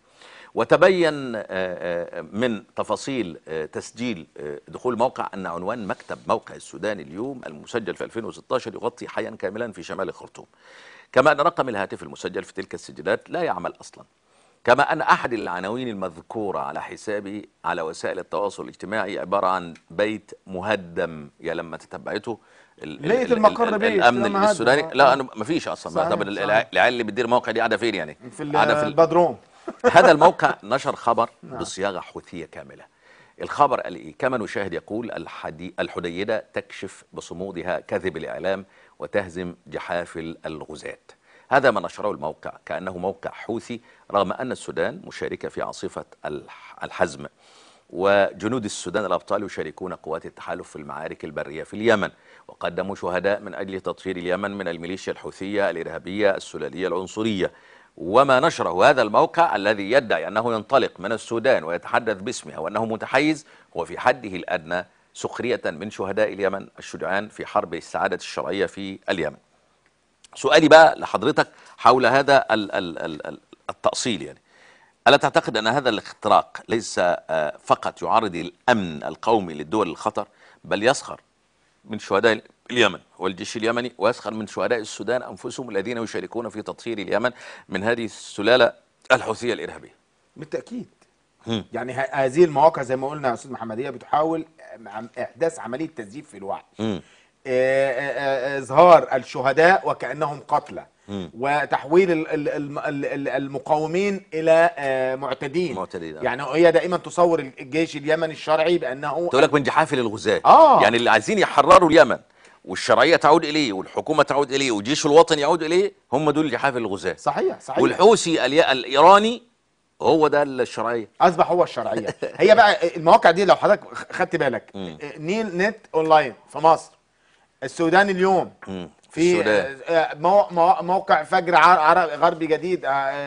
وتبين آه، آه، من تفاصيل آه، تسجيل آه، دخول الموقع أن عنوان مكتب موقع السودان اليوم المسجل في 2016 يغطي حيا كاملا في شمال الخرطوم كما أن رقم الهاتف المسجل في تلك السجلات لا يعمل أصلا كما أن أحد العناوين المذكورة على حسابي على وسائل التواصل الاجتماعي عبارة عن بيت مهدم يا لما تتبعته ال- ال- لقيت ال- المقر ال- بيت، الامن ده مهدم. السوداني آه. لا انا ما فيش اصلا صحيح، طب صحيح. الع- العيال اللي بتدير الموقع دي قاعده فين يعني في قاعده في ال- البدروم هذا الموقع نشر خبر بصياغه حوثيه كامله الخبر قال ايه كما نشاهد يقول الحدي الحديده تكشف بصمودها كذب الاعلام وتهزم جحافل الغزاة هذا ما نشره الموقع كانه موقع حوثي رغم ان السودان مشاركه في عاصفه الح- الحزم وجنود السودان الابطال يشاركون قوات التحالف في المعارك البريه في اليمن وقدموا شهداء من اجل تطهير اليمن من الميليشيا الحوثيه الارهابيه السلاليه العنصريه وما نشره هذا الموقع الذي يدعي انه ينطلق من السودان ويتحدث باسمها وانه متحيز هو في حده الادنى سخريه من شهداء اليمن الشجعان في حرب السعاده الشرعيه في اليمن. سؤالي بقى لحضرتك حول هذا ال ال ال ال التأصيل يعني ألا تعتقد أن هذا الاختراق ليس آه، فقط يعرض الأمن القومي للدول الخطر بل يسخر من شهداء اليمن والجيش اليمني ويسخر من شهداء السودان أنفسهم الذين يشاركون في تطهير اليمن من هذه السلالة الحوثية الإرهابية بالتاكيد مم. يعني ه- هذه المواقع زي ما قلنا يا استاذ محمد هي بتحاول عم- احداث عمليه تزييف في الوعي مم. آه، آه، آه، اظهار الشهداء وكانهم قتلى مم. وتحويل ال- ال- الم- ال- ال- المقاومين الى آه، معتدين معتدين، آه. يعني هي دائما تصور الجيش اليمني الشرعي بانه تقول لك من جحافل الغزاة آه. يعني اللي عايزين يحرروا اليمن والشرعية تعود إليه والحكومة تعود إليه والجيش الوطني يعود إليه هم دول جحافل الغزاة صحيح صحيح والحوثي الي- الإيراني هو ده الشرعية اصبح هو الشرعيه هي بقى المواقع دي لو حضرتك خدت بالك مم. نيل نت اونلاين في مصر السودان اليوم مم. في السودان. آه، مو- مو- موقع فجر عر- عرب غربي جديد آه،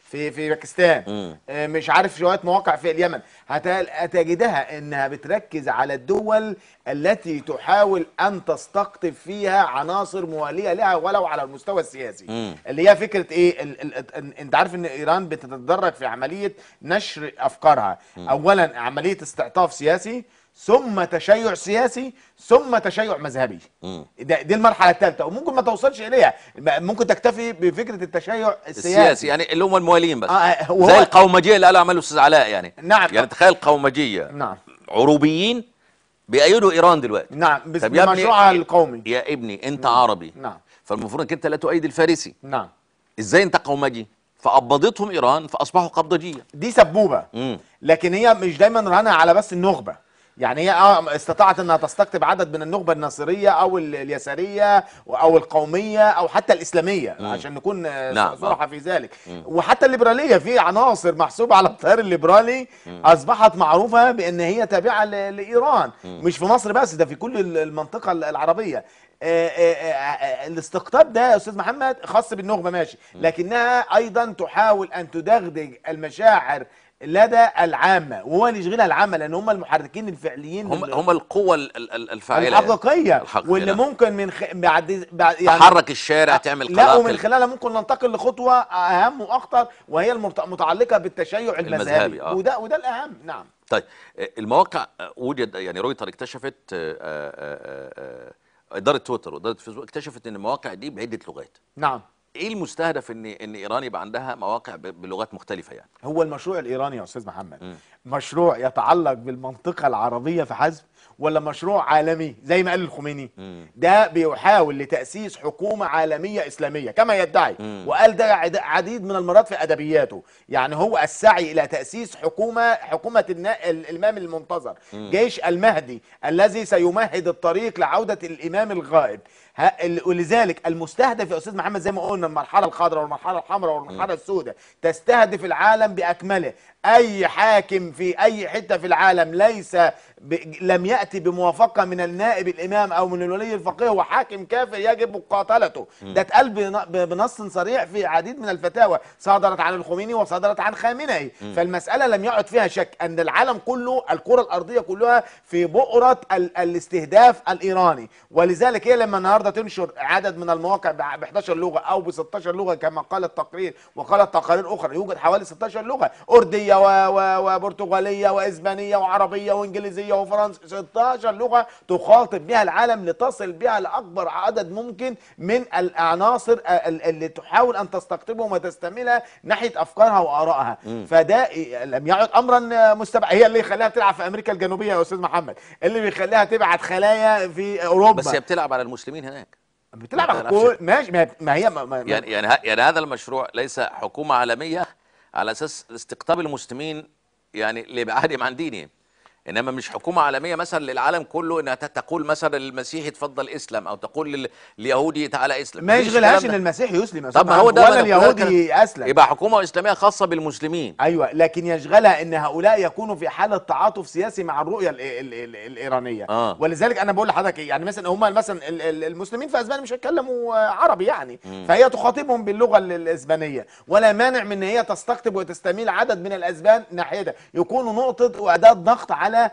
في في باكستان مم. آه، مش عارف شويه مواقع في اليمن هت- هتجدها انها بتركز على الدول التي تحاول ان تستقطب فيها عناصر مواليه لها ولو على المستوى السياسي مم. اللي هي فكره ايه ال ال ال انت عارف ان ايران بتتدرج في عمليه نشر افكارها اولا عمليه استعطاف سياسي ثم تشيع سياسي ثم تشيع مذهبي مم. ده دي المرحله الثالثه وممكن ما توصلش اليها ممكن تكتفي بفكره التشيع السياسي, السياسي يعني اللي هم الموالين بس آه، هو- زي القومجيه اللي قال عمله الاستاذ علاء يعني نعم. يعني تخيل قومجيه نعم عروبيين بيأيدوا ايران دلوقتي نعم بس طب يا ابني- بمشروعها القومي يا ابني انت عربي نعم فالمفروض انك انت لا تؤيد الفارسي نعم ازاي انت قومجي فقبضتهم ايران فاصبحوا قبضجيه دي سبوبه امم لكن هي مش دايما رهانه على بس النخبه يعني هي اه استطاعت انها تستقطب عدد من النخبه الناصريه او ال- اليساريه او القوميه او حتى الاسلاميه عشان نكون آه، نعم، صراحه في ذلك وحتى الليبراليه في عناصر محسوبه على التيار الليبرالي اصبحت معروفه بان هي تابعه ل- لايران مش في مصر بس ده في كل ال- المنطقه ال- العربيه آه، آه، آه، آه، الاستقطاب ده يا استاذ محمد خاص بالنخبه ماشي لكنها ايضا تحاول ان تدغدغ المشاعر لدى العامه وهو اللي يشغلها العامه لان هم المحركين الفعليين هم لل- هم القوة ال- ال- ال- الفاعلة الحقيقيه الحقيقية، واللي نعم. ممكن من خ... بعد بعد تحرك الشارع تعمل لا ومن قلاقل خلالها ممكن ننتقل لخطوه اهم واخطر وهي المرت- المتعلقه بالتشيع المذهبي، المذهبي آه. وده وده الاهم نعم طيب آه، المواقع آه، وجد يعني رويتر اكتشفت آه، آه، آه، آه، اداره تويتر واداره فيسبوك اكتشفت ان المواقع دي بعده لغات نعم ايه المستهدف ان ان ايران يبقى عندها مواقع ب- بلغات مختلفه يعني هو المشروع الايراني يا استاذ محمد مشروع يتعلق بالمنطقه العربيه فحسب ولا مشروع عالمي زي ما قال الخميني ده بيحاول لتاسيس حكومه عالميه اسلاميه كما يدعي وقال ده عد- عديد من المرات في ادبياته يعني هو السعي الى تاسيس حكومه حكومه النا- الامام المنتظر جيش المهدي الذي سيمهد الطريق لعوده الامام الغائب ه- ال- ولذلك المستهدف يا استاذ محمد زي ما قلنا المرحله الخضراء والمرحله الحمراء والمرحله السوداء تستهدف العالم باكمله اي حاكم في اي حته في العالم ليس ب... لم ياتي بموافقه من النائب الامام او من الولي الفقيه هو حاكم كافر يجب مقاتلته ده اتقال بن- ب- بنص صريح في عديد من الفتاوى صدرت عن الخميني وصدرت عن خامنئي فالمساله لم يعد فيها شك ان العالم كله الكره الارضيه كلها في بؤره ال... الاستهداف الايراني ولذلك هي لما النهارده تنشر عدد من المواقع ب 11 لغه او ب 16 لغه كما قال التقرير وقالت تقارير اخرى يوجد حوالي 16 لغه ارديه و... و... وبرتغاليه واسبانيه وعربيه وانجليزيه وفرنسيه 16 لغه تخاطب بها العالم لتصل بها لاكبر عدد ممكن من العناصر ال- اللي تحاول ان تستقطبهم وتستميلها ناحيه افكارها وارائها فده لم يعد امرا مستبعد هي اللي يخليها تلعب في امريكا الجنوبيه يا استاذ محمد اللي بيخليها تبعت خلايا في اوروبا بس هي بتلعب على المسلمين هناك بتلعب ما على تعرفش. كل ماشي ما هي- ما هي ما ما يعني يعني ه- يعني هذا المشروع ليس حكومه عالميه على اساس استقطاب المسلمين يعني لابعادهم عن دينهم انما مش حكومه عالميه مثلا للعالم كله انها ت- تقول مثلا للمسيحي تفضل اسلم او تقول لل- لليهودي تعالى اسلم ما مفيش يشغلهاش الكلام ان ده. المسيح يسلم يا أستاذ طب ما هو محمد، ده ولا ما أنا بقول لك اليهودي اسلم يبقى حكومه اسلاميه خاصه بالمسلمين ايوه لكن يشغلها ان هؤلاء يكونوا في حاله تعاطف سياسي مع الرؤيه ال ال ال الايرانيه آه. ولذلك انا بقول لحضرتك إيه، يعني مثلا هم مثلا ال- ال- المسلمين في اسبانيا مش هيتكلموا آه، عربي يعني فهي تخاطبهم باللغه ال- الاسبانيه ولا مانع من ان هي تستقطب وتستميل عدد من الاسبان ناحيتها يكونوا نقطه واداه ضغط على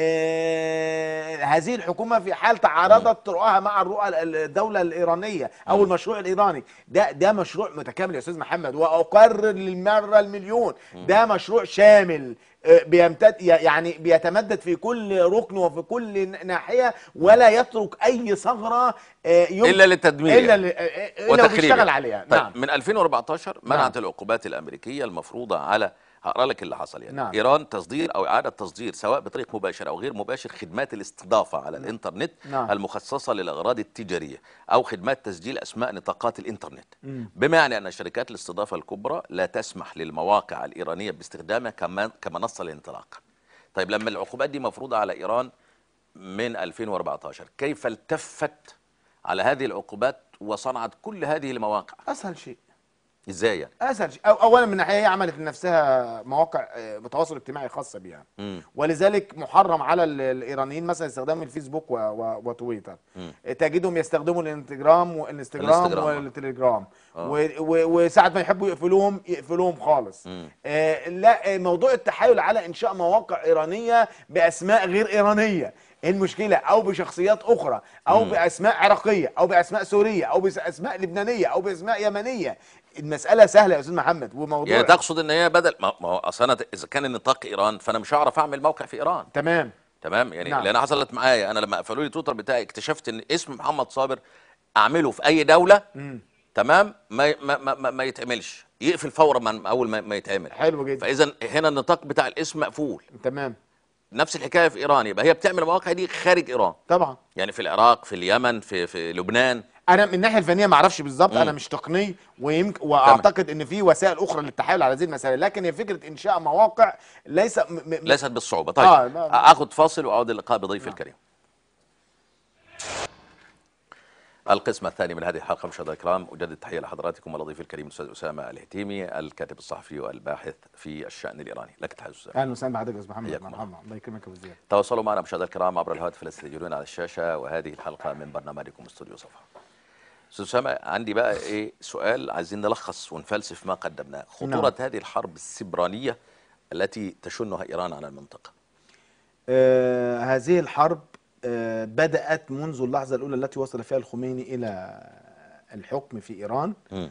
آه، هذه الحكومه في حال تعارضت رؤاها مع الرؤى ال- الدوله الايرانيه او المشروع الايراني ده ده مشروع متكامل يا استاذ محمد واقرر للمره المليون ده مشروع شامل آه، بيمتد يعني بيتمدد في كل ركن وفي كل ن- ناحيه ولا يترك اي ثغره آه، يمكن الا للتدمير الا يعني. ل- آه، آه، الا وتخريبه. وبيشتغل عليها طيب نعم من 2014 منعت نعم. العقوبات الامريكيه المفروضه على هقرا لك اللي حصل يعني نعم. ايران تصدير او اعاده تصدير سواء بطريق مباشر او غير مباشر خدمات الاستضافه على الانترنت نعم. المخصصه للاغراض التجاريه او خدمات تسجيل اسماء نطاقات الانترنت بما يعني ان شركات الاستضافه الكبرى لا تسمح للمواقع الايرانيه باستخدامها كمان كمنصه للانطلاق طيب لما العقوبات دي مفروضه على ايران من 2014 كيف التفت على هذه العقوبات وصنعت كل هذه المواقع اسهل شيء ازاي يعني اسهل شيء أو اولا من ناحيه هي عملت لنفسها مواقع آه، تواصل اجتماعي خاصه بيها مم. ولذلك محرم على ال- الايرانيين مثلا استخدام الفيسبوك و... و... وتويتر مم. تجدهم يستخدموا الانستجرام والانستجرام الانستجرام، آه. والتليجرام آه. و... و... وساعه ما يحبوا يقفلوهم يقفلوهم خالص مم. آه لا آه، موضوع التحايل على انشاء مواقع ايرانيه باسماء غير ايرانيه إيه المشكله او بشخصيات اخرى او باسماء عراقيه او باسماء سوريه او باسماء لبنانيه او باسماء يمنيه المساله سهله يا استاذ محمد وموضوع يعني تقصد ان هي بدل ما ما هو اصل انا اذا كان النطاق ايران فانا مش هعرف اعمل موقع في ايران تمام تمام يعني نعم. لان حصلت معايا انا لما قفلوا لي تويتر بتاعي اكتشفت ان اسم محمد صابر اعمله في اي دوله تمام ما ما ما, ما, ما يتعملش يقفل فورا من اول ما, ما يتعمل حلو جدا فاذا هنا النطاق بتاع الاسم مقفول تمام نفس الحكايه في ايران يبقى هي بتعمل المواقع دي خارج ايران طبعا يعني في العراق في اليمن في في لبنان انا من الناحيه الفنيه ما اعرفش بالظبط انا مش تقني ويمكن واعتقد ان في وسائل اخرى للتحايل على هذه المسائل لكن هي فكره انشاء مواقع ليس م... م... ليست بالصعوبه طيب آه، لا- اخذ فاصل واعود اللقاء بضيفي الكريم القسم الثاني من هذه الحلقه مشاهدينا الكرام اجدد التحيه لحضراتكم ولضيفي الكريم الاستاذ اسامه الهتيمي الكاتب الصحفي والباحث في الشان الايراني لك تحيه أستاذ. اهلا وسهلا بحضرتك يا استاذ محمد حياكم مرحبا الله يكرمك يا ابو زياد تواصلوا معنا مشاهدينا الكرام عبر الهواتف التي تجدون على الشاشه وهذه الحلقه من برنامجكم استوديو صفحه. استاذ اسامه عندي بقى ايه سؤال عايزين نلخص ونفلسف ما قدمناه، خطوره هذه الحرب السبرانيه التي تشنها ايران على المنطقه. آه هذه الحرب آه بدات منذ اللحظه الاولى التي وصل فيها الخميني الى الحكم في ايران مم.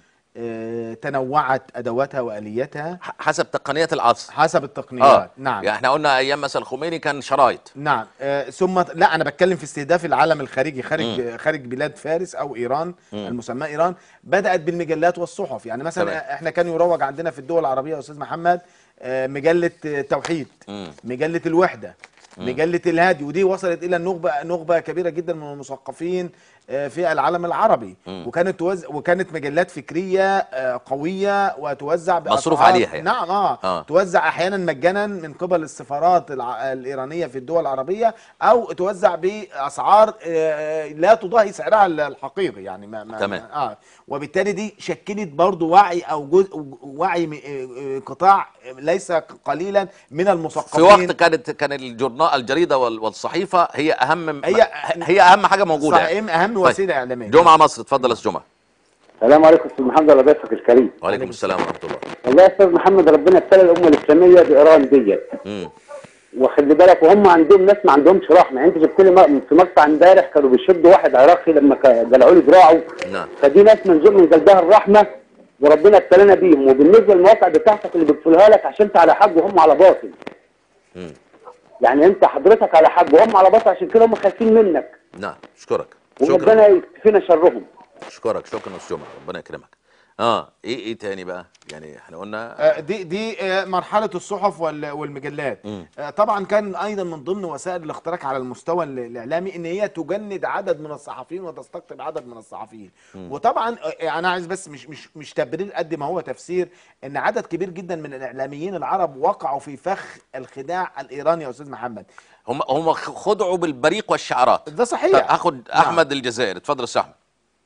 آه تنوعت ادواتها والياتها ح- حسب تقنيات العصر. حسب التقنيات اه نعم يعني احنا قلنا ايام مثلا الخميني كان شرايط. نعم آه ثم لا انا بتكلم في استهداف العالم الخارجي خارج آه، خارج بلاد فارس او ايران المسماه ايران بدات بالمجلات والصحف يعني مثلا تمام. احنا كان يروج عندنا في الدول العربيه يا استاذ محمد آه مجله آه، توحيد مم. مجله الوحده مجله الهادي ودي وصلت الى النخبه نخبه كبيره جدا من المثقفين آه، في العالم العربي وكانت توز... وكانت مجلات فكريه آه، قويه وتوزع بأسعار مصروف عليها يعني. نعم اه, آه. توزع احيانا مجانا من قبل السفارات الع... الايرانيه في الدول العربيه او توزع باسعار آه، لا تضاهي سعرها الحقيقي يعني ما ما تمام. اه وبالتالي دي شكلت برضو وعي او جزء وعي م- آه، آه، قطاع ليس قليلا من في المثقفين وقت كانت كان الجورنال الجريده وال- والصحيفه هي اهم هي- هي اهم حاجه موجوده صحيح اهم طيب. وسيله اعلاميه جمعه مصر اتفضل يا استاذ جمعه. السلام عليكم استاذ محمد الله يبارك الكريم وعليكم السلام ورحمه الله. والله يا استاذ محمد ربنا ابتلى الامه الاسلاميه بايران ديت مم. وخلي بالك وهم عندهم ناس ما عندهمش رحمه يعني انت جبت لي م- في مقطع امبارح كانوا بيشدوا واحد عراقي لما ك- جلعوا له دراعه نعم. فدي ناس منزوع من قلبها الرحمه وربنا ابتلانا بيهم وبالنسبه للمواقع بتاعتك اللي بيقفلها لك عشان انت على حق وهم على باطل مم. يعني انت حضرتك على حق وهم على باطل عشان كده هم خايفين منك نعم اشكرك شكرا وربنا يكفينا شرهم اشكرك شكرا يا استاذ جمعه ربنا يكرمك. اه ايه ايه تاني بقى؟ يعني احنا قلنا آه، دي دي آه، مرحله الصحف وال- والمجلات آه، طبعا كان ايضا من ضمن وسائل الاختراق على المستوى ال- الاعلامي ان هي تجند عدد من الصحفيين وتستقطب عدد من الصحفيين وطبعا آه، انا عايز بس مش مش مش تبرير قد ما هو تفسير ان عدد كبير جدا من الاعلاميين العرب وقعوا في فخ الخداع الايراني يا استاذ محمد هم هم خدعوا بالبريق والشعارات. ده صحيح طيب هاخد احمد الجزائر اتفضل يا استاذ احمد.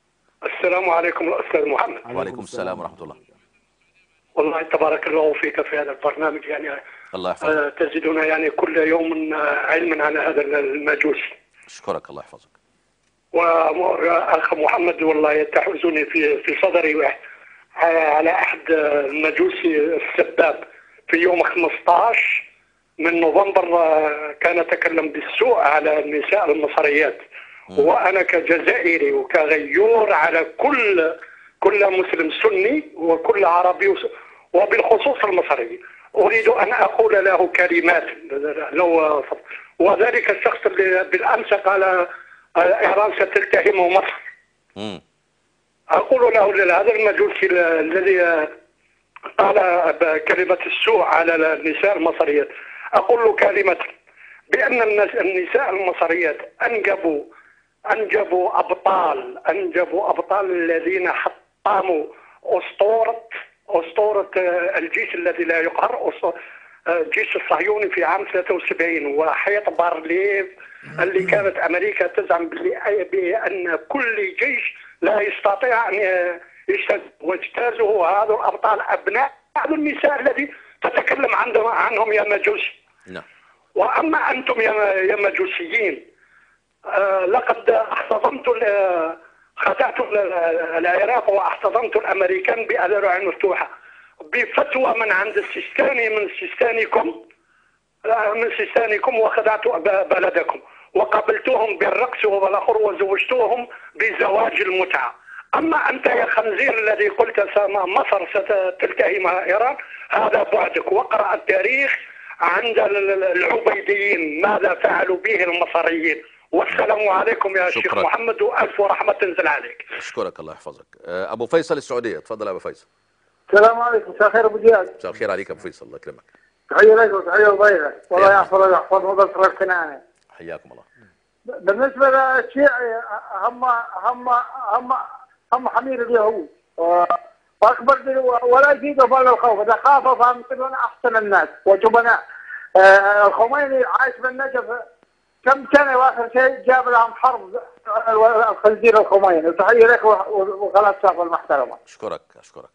السلام عليكم الاستاذ محمد وعليكم السلام ورحمه الله. والله تبارك الله فيك في هذا البرنامج يعني الله يحفظك. آه، تزيدنا يعني كل يوم آه، علما عن هذا المجوسي اشكرك الله يحفظك. واخ محمد والله تحزني في في صدري على احد المجوسي السباب في يوم 15 من نوفمبر آه، كان يتكلم بالسوء على النساء المصريات وانا كجزائري وكغيور على كل كل مسلم سني وكل عربي وس- وبالخصوص المصري اريد ان اقول له كلمات لو وذلك الشخص اللي بالامس قال آه، ايران ستلتهم مصر امم أقول له هذا المجوسي الذي قال كلمة السوء على النساء المصريات أقول له كلمة بأن الناس- النساء المصريات أنجبوا أنجبوا أبطال أنجبوا أبطال الذين حطموا أسطورة أسطورة آه، الجيش الذي لا يقهر أسطورة الجيش الصهيوني في عام 73 وحيط بارليف اللي كانت امريكا تزعم بل- بان كل جيش لا يستطيع ان يجتاز- واجتازه هذا الابطال ابناء هذا النساء الذي تتكلم عندهم عنهم يا مجوسي نعم واما انتم يا يا مجوسيين آه، لقد احتضنت ال- خدعت ال- العراق واحتضنت الامريكان باذرع مفتوحه بفتوى من عند السيستاني من سيستانكم آه، من سيستانكم وخدعت ب- بلدكم وقابلتهم بالرقص وبالاخر وزوجتهم بزواج المتعه اما انت يا خنزير الذي قلت سما- مصر ستلتهي مع ايران هذا بعدك واقرا التاريخ عند ال- ال- العبيديين ماذا فعلوا به المصريين والسلام عليكم يا شيخ شكراً. محمد والف ورحمه تنزل عليك اشكرك الله يحفظك آه، ابو فيصل السعوديه تفضل يا ابو فيصل السلام عليكم مساء الخير ابو زياد مساء الخير عليك ابو فيصل الله يكرمك تحيه لك وتحيه لضيفك والله يا يحفظك ويحفظ وبصر الكنانه حياكم الله بالنسبه للشيعي هم هم هم هم حمير اليهود و- واكبر دل- ولا يزيدوا بال الخوف اذا خافوا فهم احسن الناس وجبناء آه، الخميني عايش بالنجف كم سنه واخر شيء جاب لهم حرب الخنزير الخميني تحيه لك وخلاص شاف المحترمه اشكرك اشكرك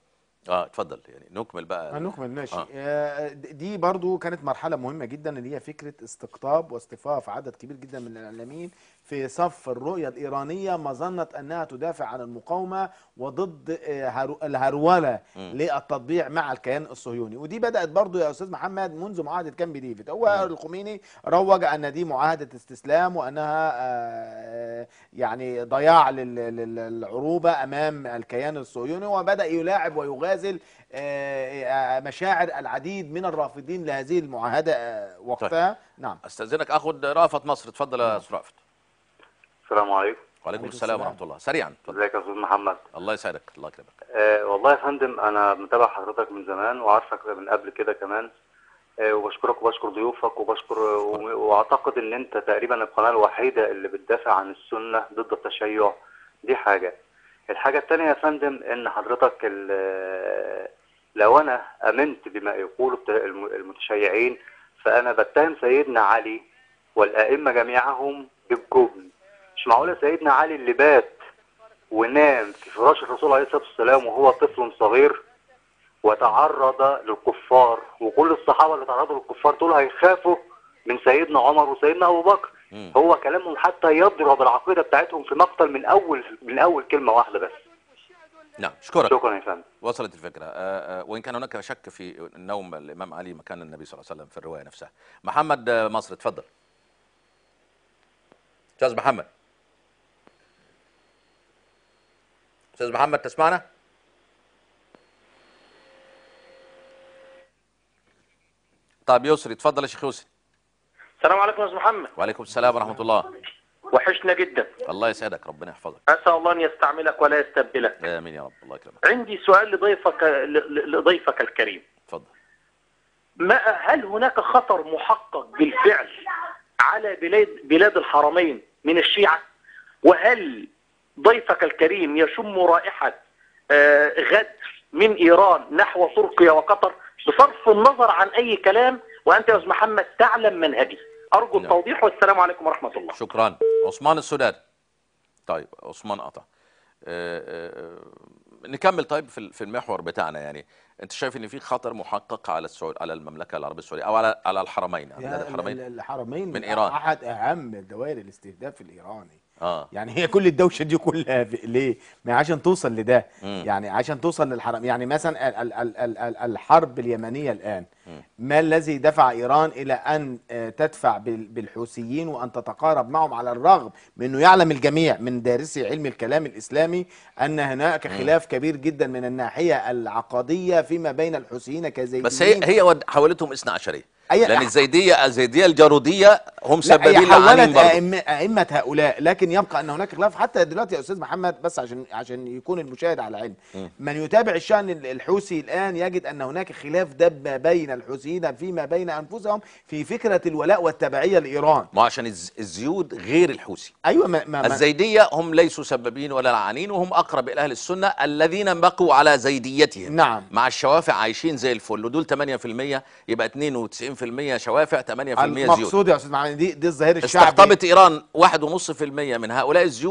اه تفضل يعني نكمل بقى هنكمل ماشي آه. آه. دي برضو كانت مرحلة مهمة جدا اللي هي فكرة استقطاب واصطفاف عدد كبير جدا من الإعلاميين في صف الرؤية الإيرانية مظنة أنها تدافع عن المقاومة وضد آه، هرو- الهرولة للتطبيع مع الكيان الصهيوني ودي بدأت برضو يا أستاذ محمد منذ معاهدة كامب ديفيد هو الخميني روج أن دي معاهدة استسلام وأنها آه، يعني ضياع لل- لل- للعروبة أمام الكيان الصهيوني وبدأ يلاعب ويغازل آه، آه، مشاعر العديد من الرافضين لهذه المعاهدة آه، وقتها نعم استاذنك اخد رافت مصر تفضل يا استاذ رافت السلام عليكم وعليكم عليكم السلام السلام. ورحمه الله سريعا تفضل ازيك يا استاذ محمد الله يسعدك الله يكرمك آه والله يا فندم انا متابع حضرتك من زمان وعارفك من قبل كده كمان آه وبشكرك وبشكر ضيوفك وبشكر و- واعتقد ان انت تقريبا القناه الوحيده اللي بتدافع عن السنه ضد التشيع دي حاجه الحاجه الثانيه يا فندم ان حضرتك ال- لو انا امنت بما يقوله الت- الم- المتشيعين فانا بتهم سيدنا علي والائمه جميعهم بالجبن مش معقوله سيدنا علي اللي بات ونام في فراش الرسول عليه الصلاه والسلام وهو طفل صغير وتعرض للكفار وكل الصحابه اللي تعرضوا للكفار دول هيخافوا من سيدنا عمر وسيدنا ابو بكر مم. هو كلامهم حتى يضرب العقيده بتاعتهم في مقتل من اول من اول كلمه واحده بس نعم اشكرك شكرا يا فندم وصلت الفكرة آه، آه، وإن كان هناك شك في نوم الإمام علي مكان النبي صلى الله عليه وسلم في الرواية نفسها محمد آه، مصر تفضل أستاذ محمد أستاذ محمد تسمعنا طيب يسري تفضل يا شيخ يسري السلام عليكم يا استاذ محمد وعليكم السلام ورحمة الله وحشنا جدا الله يسعدك ربنا يحفظك اسال الله ان يستعملك ولا يستبدلك آمين يا رب الله يكرمك عندي سؤال لضيفك ل- ل- لضيفك الكريم تفضل ما هل هناك خطر محقق بالفعل على بلاد بلاد الحرمين من الشيعة وهل ضيفك الكريم يشم رائحة آه، غدر من إيران نحو تركيا وقطر بصرف النظر عن أي كلام وأنت يا أستاذ محمد تعلم منهجي أرجو نعم. التوضيح والسلام عليكم ورحمة الله شكرا عثمان السوداني طيب عثمان قطع آه، آه، نكمل طيب في في المحور بتاعنا يعني انت شايف ان في خطر محقق على السعود على المملكه العربيه السعوديه او على على الحرمين على بلاد ال- الحرمين ال- الحرمين من إيران. احد اهم دوائر الاستهداف الايراني اه يعني هي كل الدوشه دي كلها في- ليه؟ ما عشان توصل لده مم. يعني عشان توصل للحرم يعني مثلا ال- ال- ال- ال- الحرب اليمنيه الان ما الذي دفع ايران الى ان آه، تدفع بال- بالحوثيين وان تتقارب معهم على الرغم من انه يعلم الجميع من دارسي علم الكلام الاسلامي ان هناك خلاف كبير جدا من الناحيه العقديه فيما بين الحوثيين كزيديين بس هي هي ود- حولتهم اثنا عشريه أي- لان الزيديه الزيديه الجاروديه هم لا سببين هي لعنين حولت برضه أئمة, أئمة هؤلاء لكن يبقى أن هناك خلاف حتى دلوقتي يا أستاذ محمد بس عشان عشان يكون المشاهد على علم من يتابع الشأن ال- الحوثي الآن يجد أن هناك خلاف دب بين الحوثيين فيما بين أنفسهم في فكرة الولاء والتبعية لإيران ما عشان الز- الزيود غير الحوثي أيوة ما, ما, ما الزيديه هم ليسوا سببين ولا لعانين وهم اقرب الى اهل السنه الذين بقوا على زيديتهم نعم. مع الشوافع عايشين زي الفل ودول 8% يبقى 92% شوافع 8% زيود المقصود يا أستاذ محمد دي دي الظاهر الشعبي استقطبت ايران 1.5% من هؤلاء الزيود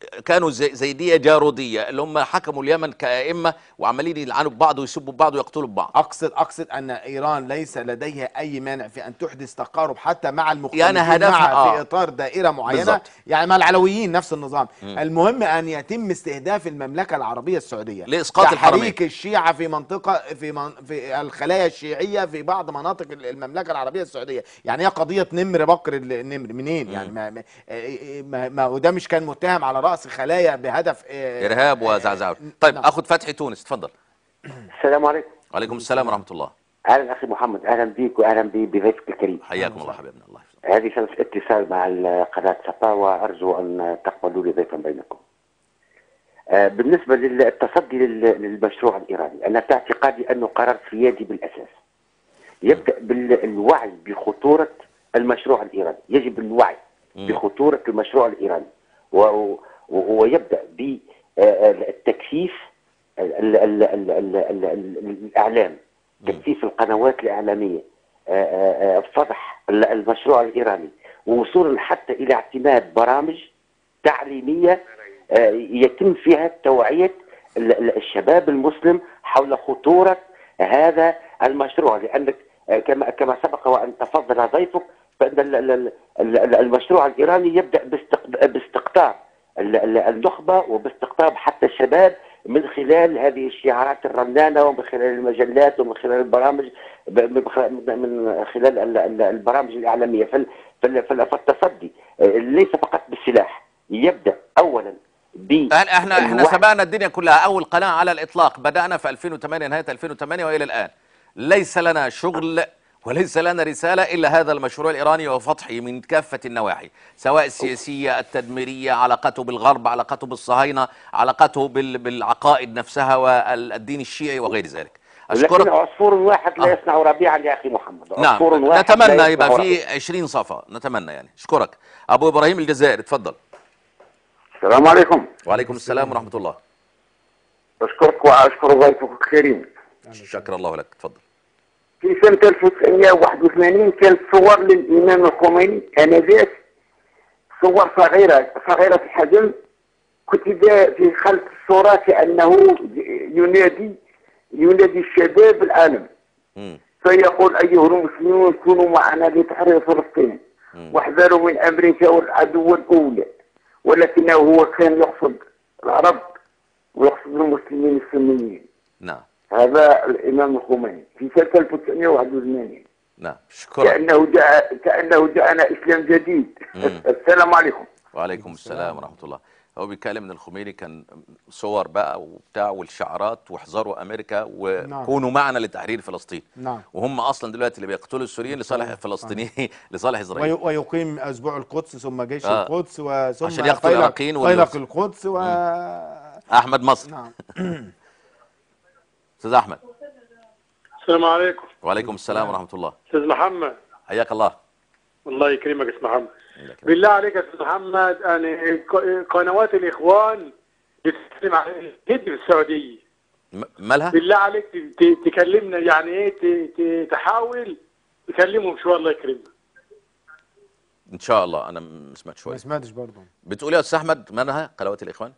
كانوا زي زيديه جاروديه اللي هم حكموا اليمن كائمه وعمالين يلعنوا ببعض ويسبوا ببعض ويقتلوا ببعض اقصد اقصد ان ايران ليس لديها اي مانع في ان تحدث تقارب حتى مع المختلفين يعني هدفها- معها آه. في اطار دائره معينه بالظبط. يعني مع العلويين نفس النظام مم. المهم ان يتم استهداف المملكه العربيه السعوديه لإسقاط الحرمين. تحريك الشيعه في منطقه في من في الخلايا الشيعيه في بعض مناطق المملكه العربيه السعوديه يعني هي قضيه نمر بكر النمر منين يعني ما ما, ما, ما وده مش كان متهم على راس خلايا بهدف آه، ارهاب وزعزعه طيب نعم. اخذ فتحي تونس تفضل السلام عليكم وعليكم السلام ورحمه الله اهلا اخي محمد اهلا بك واهلا ب- بضيفك الكريم حياكم الله حبيبنا الله يحفظك هذه شرف اتصال مع ال- قناه سبا وارجو ان تقبلوا لي ضيفا بينكم. آه، بالنسبه للتصدي لل- للمشروع الايراني انا في اعتقادي انه قرار سيادي بالاساس. يبدا بالوعي بخطوره المشروع الايراني، يجب الوعي مم. بخطوره المشروع الايراني و- و- ويبدا بالتكثيف ال- ال- ال- ال- ال- ال- الاعلام تكثيف القنوات الاعلاميه آه، آه، آه، فضح ال- المشروع الايراني ووصولا حتى الى اعتماد برامج تعليميه آه، يتم فيها توعيه ال- ال- الشباب المسلم حول خطوره هذا المشروع لانك آه، كما كما سبق وان تفضل ضيفك فان ال- ال- ال- ال- المشروع الايراني يبدا باستق- باستقطاب ال- ال- النخبه وباستقطاب حتى الشباب من خلال هذه الشعارات الرنانه ومن خلال المجلات ومن خلال البرامج ب- من خ- من خلال ال- ال- البرامج الاعلاميه فال- فال- فال- فالتصدي آه، ليس فقط بالسلاح يبدا اولا ب احنا احنا احنا الوعي. سبقنا الدنيا كلها اول قناه على الاطلاق بدانا في 2008 نهايه 2008 والى الان ليس لنا شغل وليس لنا رساله الا هذا المشروع الايراني وفتحه من كافه النواحي سواء السياسيه التدميريه علاقته بالغرب علاقته بالصهاينه علاقته بال- بالعقائد نفسها والدين الشيعي وغير ذلك لكن اشكرك عصفور واحد لا آه. يصنع ربيعا يا اخي محمد نعم عصفور واحد لا نتمنى يصنع يبقى ربيعاً. في 20 صفحه نتمنى يعني اشكرك ابو ابراهيم الجزائري تفضل السلام عليكم وعليكم السلام ورحمه الله أشكرك وأشكر ضيفك الكريم شكر الله لك تفضل في سنة 1981 كانت صور للإمام الخميني آنذاك صور صغيرة صغيرة الحجم كتب في خلف الصورة كأنه ينادي ينادي الشباب العالم مم. فيقول أيها المسلمون كونوا معنا لتحرير فلسطين مم. واحذروا من أمريكا والعدو الأولى ولكنه هو كان يقصد العرب ويقصد المسلمين السنيين نعم هذا الإمام الخميني في سنة 1981 نعم شكرا كأنه جاء كأنه جاءنا إسلام جديد مم. السلام عليكم وعليكم السلام ورحمة الله هو بيتكلم ان الخميني كان صور بقى وبتاع والشعارات واحذروا امريكا وكونوا معنا لتحرير فلسطين نعم وهم اصلا دلوقتي اللي بيقتلوا السوريين لصالح الفلسطينيين لصالح وي- اسرائيل ويقيم اسبوع القدس ثم جيش آه. القدس وثم عشان يقتل فيلق- العراقيين والناس. فيلق القدس و احمد مصر نعم استاذ احمد السلام عليكم وعليكم السلام ورحمة الله استاذ محمد حياك الله الله يكرمك يا استاذ محمد بالله عليك يا استاذ محمد انا ق- قنوات الاخوان بتتكلم عن الهند في السعوديه م- مالها بالله عليك ت- ت- تكلمنا يعني ايه ت- ت- تحاول تكلمهم شويه الله يكرمك ان شاء الله انا ما سمعت شويه ما سمعتش برضه بتقول يا استاذ احمد مالها قنوات الاخوان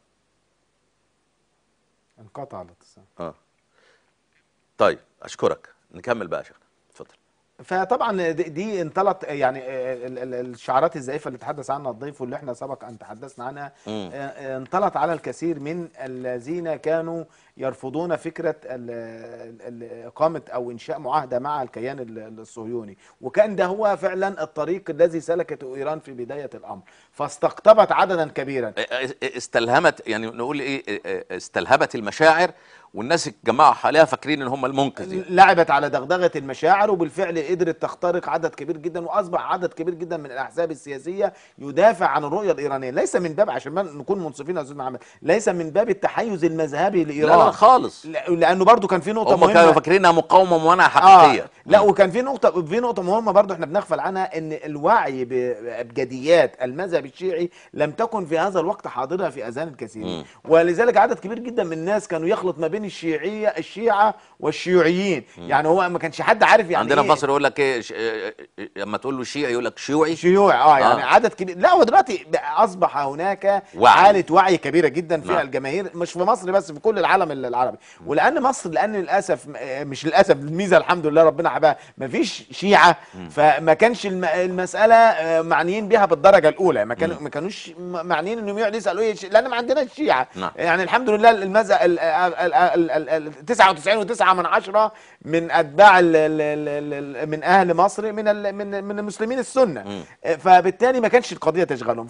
انقطع الاتصال اه طيب اشكرك نكمل بقى يا شيخنا اتفضل فطبعا دي, دي انطلت يعني ال- ال- الشعارات الزائفه اللي تحدث عنها الضيف واللي احنا سبق ان تحدثنا عنها مم. آه، انطلت على الكثير من الذين كانوا يرفضون فكره ال- ال- اقامه او انشاء معاهده مع الكيان ال- الصهيوني وكان ده هو فعلا الطريق الذي سلكته ايران في بدايه الامر فاستقطبت عددا كبيرا استلهمت يعني نقول ايه استلهبت المشاعر والناس اتجمعوا حواليها فاكرين ان هم المنقذين لعبت على دغدغه المشاعر وبالفعل قدرت تخترق عدد كبير جدا واصبح عدد كبير جدا من الاحزاب السياسيه يدافع عن الرؤيه الايرانيه ليس من باب عشان ما نكون منصفين يا استاذ محمد ليس من باب التحيز المذهبي لا لايران لا خالص لا- لانه برضو كان في نقطه هم مهمه كانوا فاكرينها مقاومه ممانعه حقيقيه آه لا وكان في نقطة في نقطة مهمة برضو احنا بنغفل عنها ان الوعي بأبجديات المذهب الشيعي لم تكن في هذا الوقت حاضرة في اذهان الكثيرين مم. ولذلك عدد كبير جدا من الناس كانوا يخلط ما بين بين الشيعيه الشيعه والشيوعيين يعني هو ما كانش حد عارف يعني عندنا إيه في مصر يقول لك ايه ش- إيه- إيه- لما تقول له شيعي يقول لك شيوعي شيوعي اه يعني آه. عدد كبير لا هو دلوقتي بقى اصبح هناك وعي. حاله وعي كبيره جدا في نعم. الجماهير مش في مصر بس في كل العالم ال- العربي ولان مصر لان للاسف آه، مش للاسف الميزه الحمد لله ربنا حباها ما فيش شيعه فما كانش الم- المساله آه، معنيين بها بالدرجه الاولى ما كانوا ما كانوش م- معنيين انهم يقعدوا يسالوا ايه ش- لان ما عندناش شيعه نعم. يعني الحمد لله المزق ال- ال- ال- ال- ال- 99 و9 من عشرة من اتباع ال ال ال ال من اهل مصر من ال من من المسلمين السنه فبالتالي ما كانش القضيه تشغلهم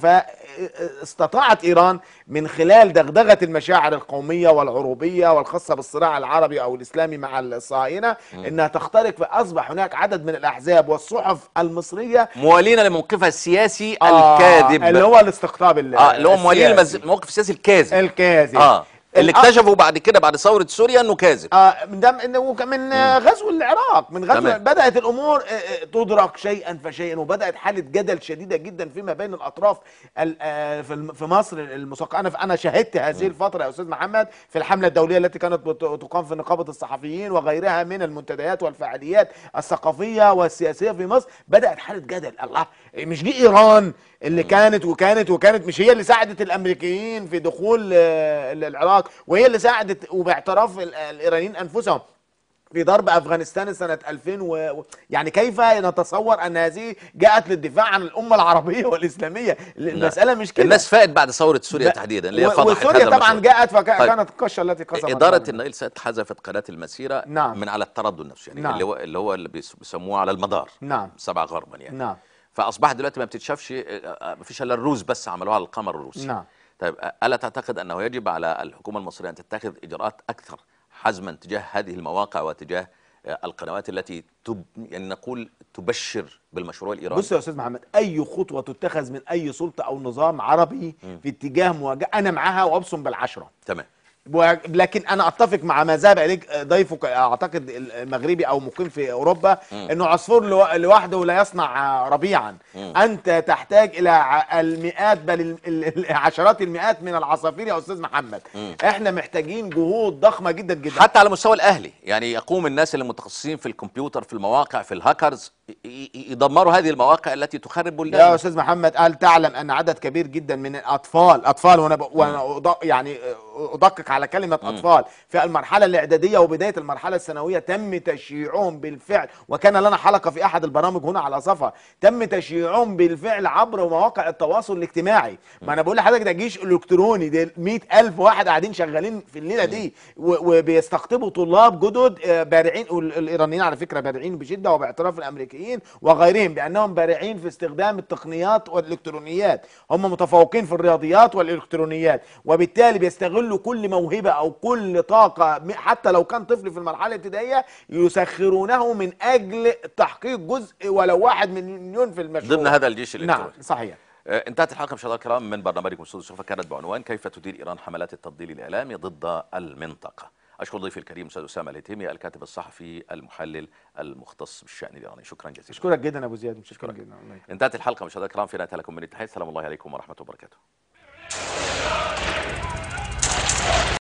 فاستطاعت ايران من خلال دغدغه المشاعر القوميه والعروبيه والخاصه بالصراع العربي او الاسلامي مع الصهاينه انها تخترق فاصبح هناك عدد من الاحزاب والصحف المصريه موالين لموقفها السياسي آه، الكاذب اللي هو الاستقطاب ال- اه اللي هو موالين السياسي. المز- الموقف السياسي الكاذب الكاذب اه اللي الأ- اكتشفوا بعد كده بعد ثوره سوريا انه كاذب اه من ده من وكمان آه، غزو العراق من غزو تمام. بدات الامور آه، آه، تدرك شيئا فشيئا وبدات حاله جدل شديده جدا فيما بين الاطراف ال- آه، في الم- في مصر المثقفه انا انا شهدت هذه الفتره يا استاذ محمد في الحمله الدوليه التي كانت بت- تقام في نقابه الصحفيين وغيرها من المنتديات والفعاليات الثقافيه والسياسيه في مصر بدات حاله جدل الله مش دي ايران اللي كانت وكانت وكانت مش هي اللي ساعدت الامريكيين في دخول آه، العراق وهي اللي ساعدت وباعتراف ال- الايرانيين انفسهم في ضرب افغانستان سنه 2000 و... و- يعني كيف نتصور ان هذه جاءت للدفاع عن الامه العربيه والاسلاميه المساله مش كده الناس فاقت بعد ثوره سوريا ب- تحديدا اللي هي و- فضحت وسوريا هذا طبعا المشروع. جاءت طيب. فكانت القشه التي قسمت إدارة الأرض. النيل سات حذفت قناة المسيرة نعم. من على التردد نفسه يعني نعم. اللي هو اللي هو اللي بيس- بيسموه على المدار نعم. سبعة غربا يعني نعم فأصبحت دلوقتي ما بتتشافش آه، آه، ما فيش إلا الروس بس عملوها على القمر الروسي نعم. طيب آه، ألا تعتقد أنه يجب على الحكومة المصرية أن تتخذ إجراءات أكثر حزما تجاه هذه المواقع وتجاه آه، القنوات التي تب يعني نقول تبشر بالمشروع الإيراني بص يا استاذ محمد اي خطوه تتخذ من اي سلطه او نظام عربي في اتجاه مواجهه انا معاها وابصم بالعشره تمام و- لكن انا اتفق مع ما ذهب اليك ضيفك اعتقد المغربي او مقيم في اوروبا انه عصفور لو- لوحده لا يصنع ربيعا انت تحتاج الى ع- المئات بل ال- ال- عشرات المئات من العصافير يا استاذ محمد احنا محتاجين جهود ضخمه جدا جدا حتى على مستوى الاهلي يعني يقوم الناس اللي متخصصين في الكمبيوتر في المواقع في الهاكرز ي- ي- يدمروا هذه المواقع التي تخرب يا بلدان استاذ محمد هل تعلم ان عدد كبير جدا من الاطفال اطفال وانا ب... وانا أض... يعني ادقق على كلمه اطفال في المرحله الاعداديه وبدايه المرحله الثانويه تم تشييعهم بالفعل وكان لنا حلقه في احد البرامج هنا على صفا تم تشييعهم بالفعل عبر مواقع التواصل الاجتماعي ما انا بقول لحضرتك ده جيش الكتروني ده 100000 واحد قاعدين شغالين في الليله دي و... وبيستقطبوا طلاب جدد آه، بارعين والايرانيين على فكره بارعين بشده وباعتراف الامريكيين وغيرهم بانهم بارعين في استخدام التقنيات والالكترونيات هم متفوقين في الرياضيات والالكترونيات وبالتالي بيستغلوا كل موهبه او كل طاقه م- حتى لو كان طفل في المرحله الابتدائيه يسخرونه من اجل تحقيق جزء ولو واحد من مليون في المشروع ضمن هذا الجيش نعم الالكتروني صحيح آه، انتهت الحلقه مشاهدينا الكرام من برنامجكم استوديو الصحافه كانت بعنوان كيف تدير ايران حملات التضليل الاعلامي ضد المنطقه اشكر ضيفي الكريم استاذ اسامه الهتيمي الكاتب الصحفي المحلل المختص بالشان الايراني شكرا جزيلا اشكرك جدا ابو زياد مشكورا جدا الله يكرمك. انتهت الحلقه مشاهدينا الكرام في نهايه لكم من التحيه السلام الله عليكم ورحمه الله وبركاته